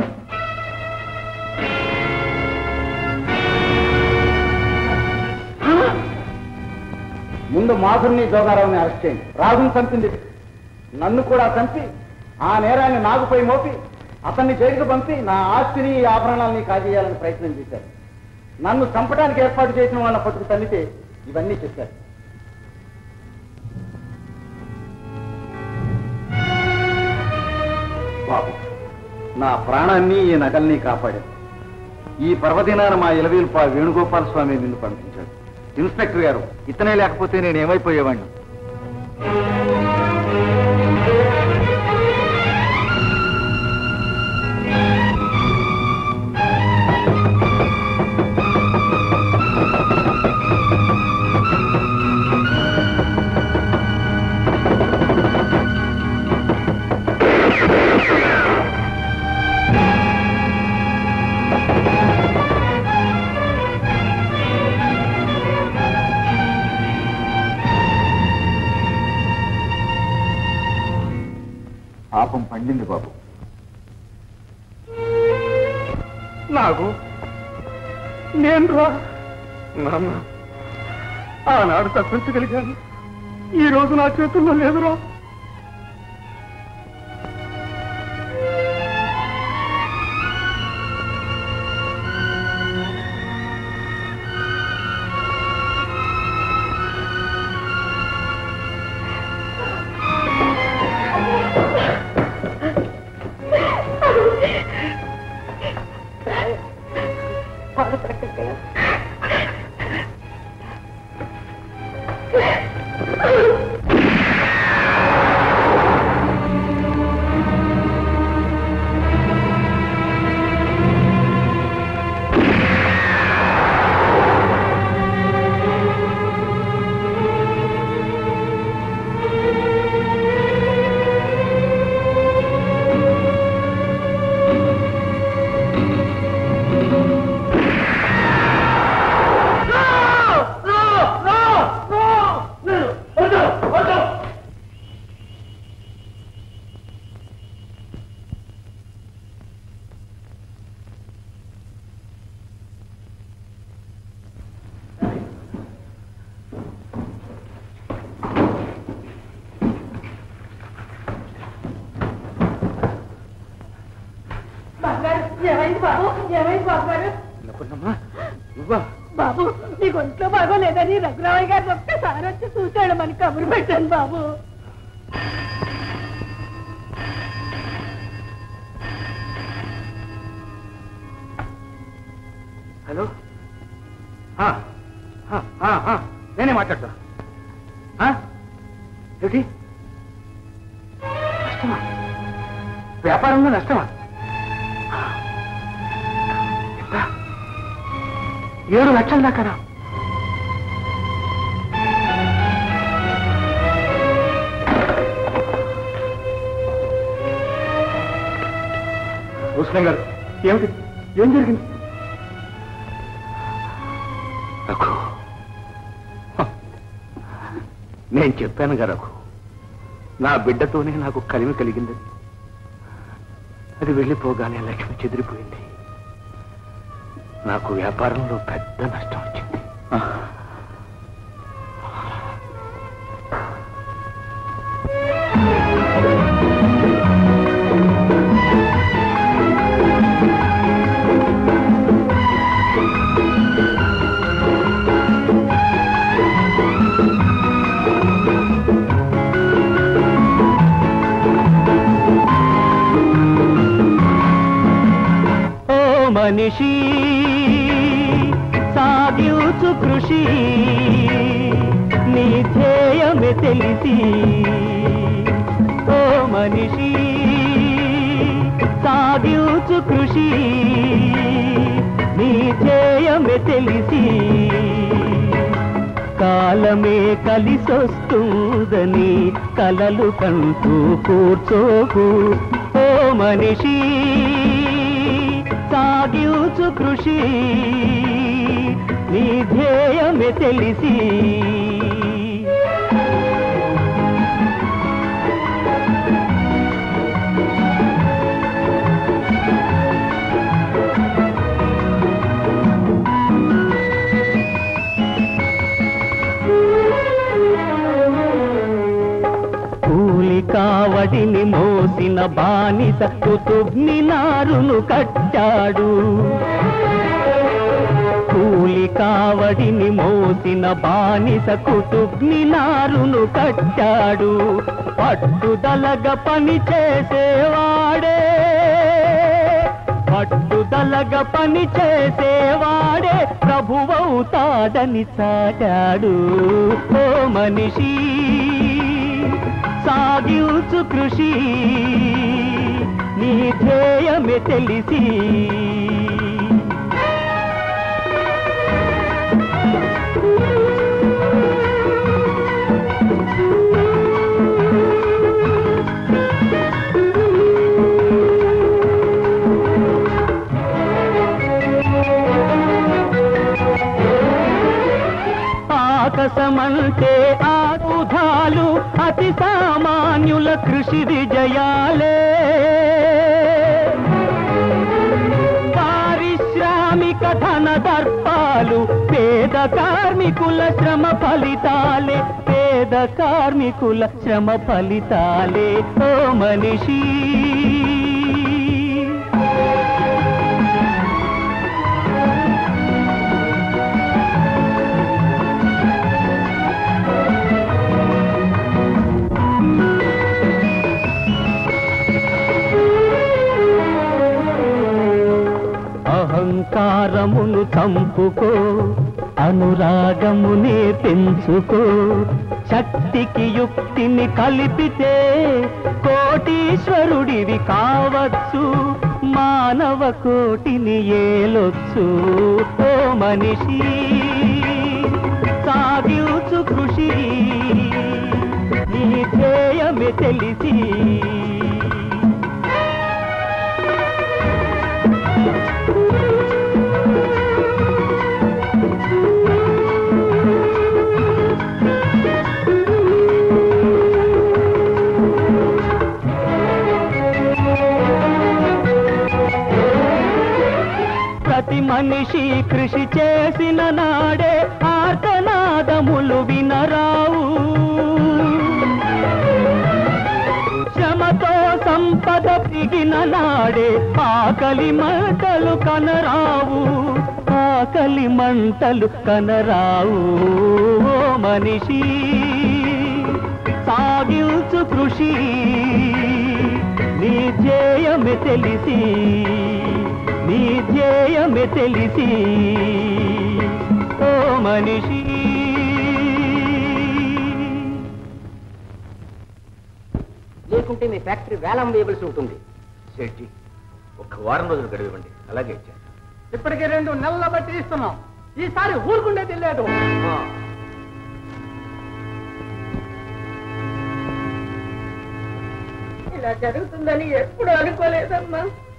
ముందు మాధుర్ని జోగారావుని అరెస్ట్ చేయండి రాజుని చంపింది నన్ను కూడా చంపి ఆ నేరాన్ని నాకుపై మోపి అతన్ని జైలుకు పంపి నా ఆస్తిని ఈ ఆభరణాలని కాజేయాలని ప్రయత్నం చేశారు నన్ను చంపడానికి ఏర్పాటు చేసిన వాళ్ళ పట్టుకు తల్లితే ఇవన్నీ చెప్పారు బాబు నా ప్రాణాన్ని ఈ నగల్ని కాపాడారు ఈ పర్వదినాన మా ఇలవీల్పా వేణుగోపాల స్వామి నిన్ను పంపించాడు ఇన్స్పెక్టర్ గారు ఇతనే లేకపోతే నేను ఏమైపోయేవాడిని పాపం పండింది బాబు నాకు నేను రా నాన్న ఆనాడు తప్పించగలిగాను ఈ రోజు నా చేతుల్లో లేదురా ఏమైంది బాబు ఏమైంది బాబు గారు నువ్వా బాబు నీకు ఒంట్లో బాగోలేదని రఘురామయ్య గారు ఒక్కసారి వచ్చి చూశాడు మనకి కబురు పెట్టాను బాబు హలో ఆ, ఆ, ఆ, ఆ, నేనే మాట్లాడతా ఆ? ఏంటి నష్టమా వ్యాపారంలో నష్టమా ఎంత? ఏడు లక్షల దాకానా భూషణం గారు ఏమిటి ఏం జరిగింది రఘు హ, నేను చెప్పాను కదా రఘు నా బిడ్డతోనే నాకు కలిమి కలిగింది అది వెళ్ళిపోగానే లక్ష్మి చెదిరిపోయింది నాకు వ్యాపారంలో పెద్ద నష్టం వచ్చింది ఓ మనిషి సాగించు కృషి నీ ధ్యేయమే తెలిసి ఓ మనిషి సాగించు కృషి నీ ధ్యేయమే తెలిసి కాలమే కలిసొస్తుందని కలలు కంటూ కూర్చోకు ఓ మనిషి సాగించు కృషి నీ ధ్యేయమే తెలిసి కూలి కావడిని మోసిన బానిస కుతుబ్ని నారును కట్టాడు కూలి కావడిని మోసిన బానిస కుతుబ్ని నారును కట్టాడు పట్టుదలగ పని చేసేవాడే పట్టుదలగ పని చేసేవాడే ప్రభువవుతాడని సాటాడు ఓ మనిషి సాగించు కృషి నీ ధ్యేయమే తెలిసి ఆకాశమంటే ఆయుధాలు అతి సామాన్యుల కృషి విజయాలే పారిశ్రామిక ధన దర్పాలు పేద కార్మికుల శ్రమ ఫలితాలే పేద కార్మికుల శ్రమ ఫలితాలే ఓ మనిషి అహంకారమును చంపుకో అనురాగమునే పెంచుకో శక్తికి యుక్తిని కలిపితే కోటీశ్వరుడివి కావచ్చు మానవ కోటిని ఏలొచ్చు ఓ మనిషి సాగించు కృషి నీ ధ్యేయమే తెలిసి ప్రతి మనిషి కృషి చేసిన నాడే ఆర్తనాదములు వినరావు శ్రమతో సంపద పిగిన నాడే ఆకలి మంటలు కనరావు ఆకలి మంటలు కనరావు ఓ మనిషి సాగించు కృషి నీ ధ్యేయమే తెలిసి నీ ధ్యేయమే తెలిసి ఓ మనిషి లేకుంటే మీ ఫ్యాక్టరీ వేలం వేయవలసి ఉంటుంది శెట్టి ఒక్క వారం రోజులు గడివివ్వండి అలాగే ఇచ్చాను ఇప్పటికే రెండు నెలల బట్టి ఇస్తున్నాం ఈసారి ఊరుకుండేది లేదు ఇలా జరుగుతుందని ఎప్పుడు అనుకోలేదమ్మా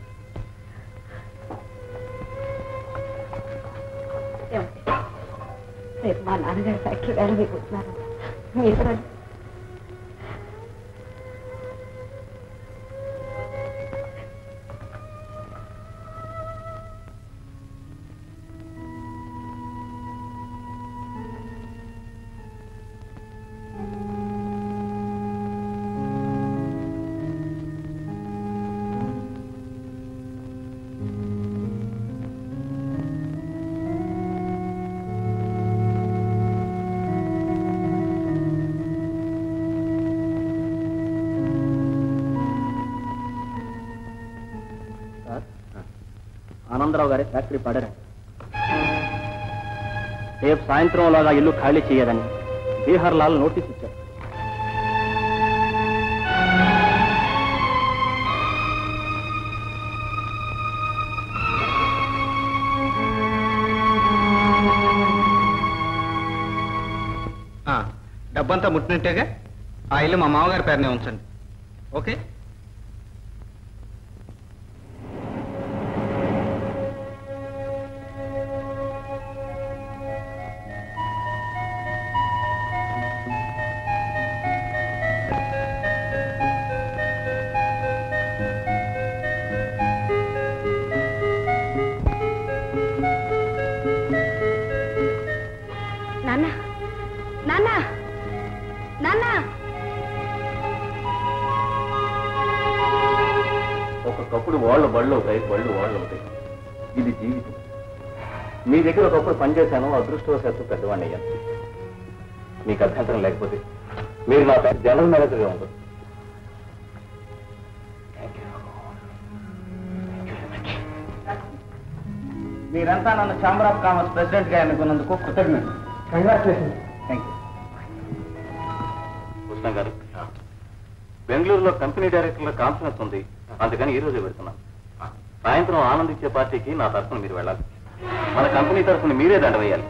రేపు మా నాన్నగారు ఫ్యాక్టరీ వేల దిగుతున్నారు మీరు రండి. ఆనందరావు గారి ఫ్యాక్టరీ పడరా రేపు సాయంత్రంలాగా ఇల్లు ఖాళీ చేయదని బీహార్ లాల్ నోటీస్ ఇచ్చారు ఆ, డబ్బంతా ముట్టినట్టేగా ఆ ఇల్లు మా మామగారి పేరునే ఉంచండి ఓకే నాన్న నాన్న నాన్న ఒక్కొక్కప్పుడు వాళ్ళు బళ్ళు అవుతాయి బళ్ళు వాళ్ళు అవుతాయి ఇది జీవితం మీ దగ్గర ఒకప్పుడు పనిచేశాను అదృష్టవశాత్తు పెద్దవాడిని అయ్యాను మీకు అభ్యంతరం లేకపోతే మీరు నా పేరు జనరల్ మేనేజర్గా ఉండదు మీరంతా నన్ను ఛాంబర్ ఆఫ్ కామర్స్ ప్రెసిడెంట్ గా ఎన్నుకున్నందుకు కృతజ్ఞత కంగ్రాచులేషన్ థ్యాంక్ యూ కృష్ణ గారు బెంగళూరులో కంపెనీ డైరెక్టర్ల కాన్ఫరెన్స్ ఉంది అందుకని ఈ రోజే పెడుతున్నాను సాయంత్రం ఆనందించే పార్టీకి నా తరఫున మీరు వెళ్ళాలి మన కంపెనీ తరఫున మీరే దండ వేయాలి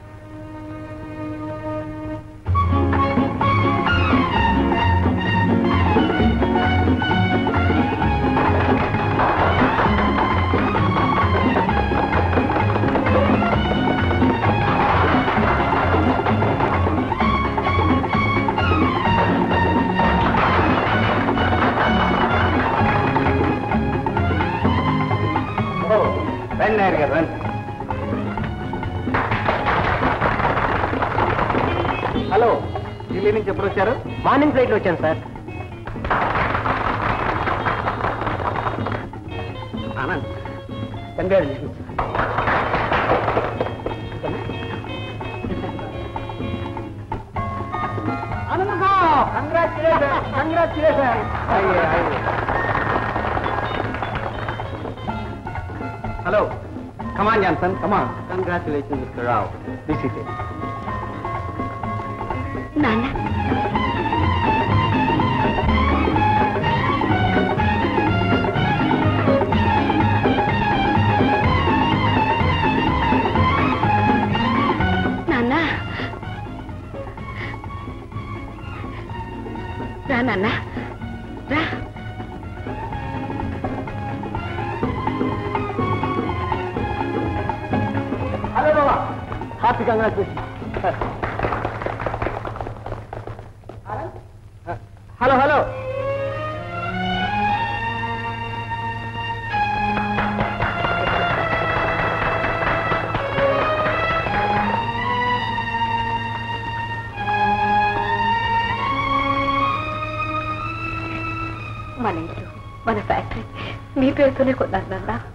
రండి నాయర్ గారు రండి హలో ఢిల్లీ నుంచి ఎప్పుడు వచ్చారు మార్నింగ్ ఫ్లైట్లో వచ్చాను sir Anand congratulations congratulation congratulation hello come on Johnson come on congratulation mister Rao this is నాన్న నాన్న రా నాన్న రా హలో బాబా హ్యాపీ కంగ్రాచులేషన్ హలో హలో మన ఇల్లు మన ఫ్యాక్టరీ మీ పేరుతోనే కొన్నాను నాన్న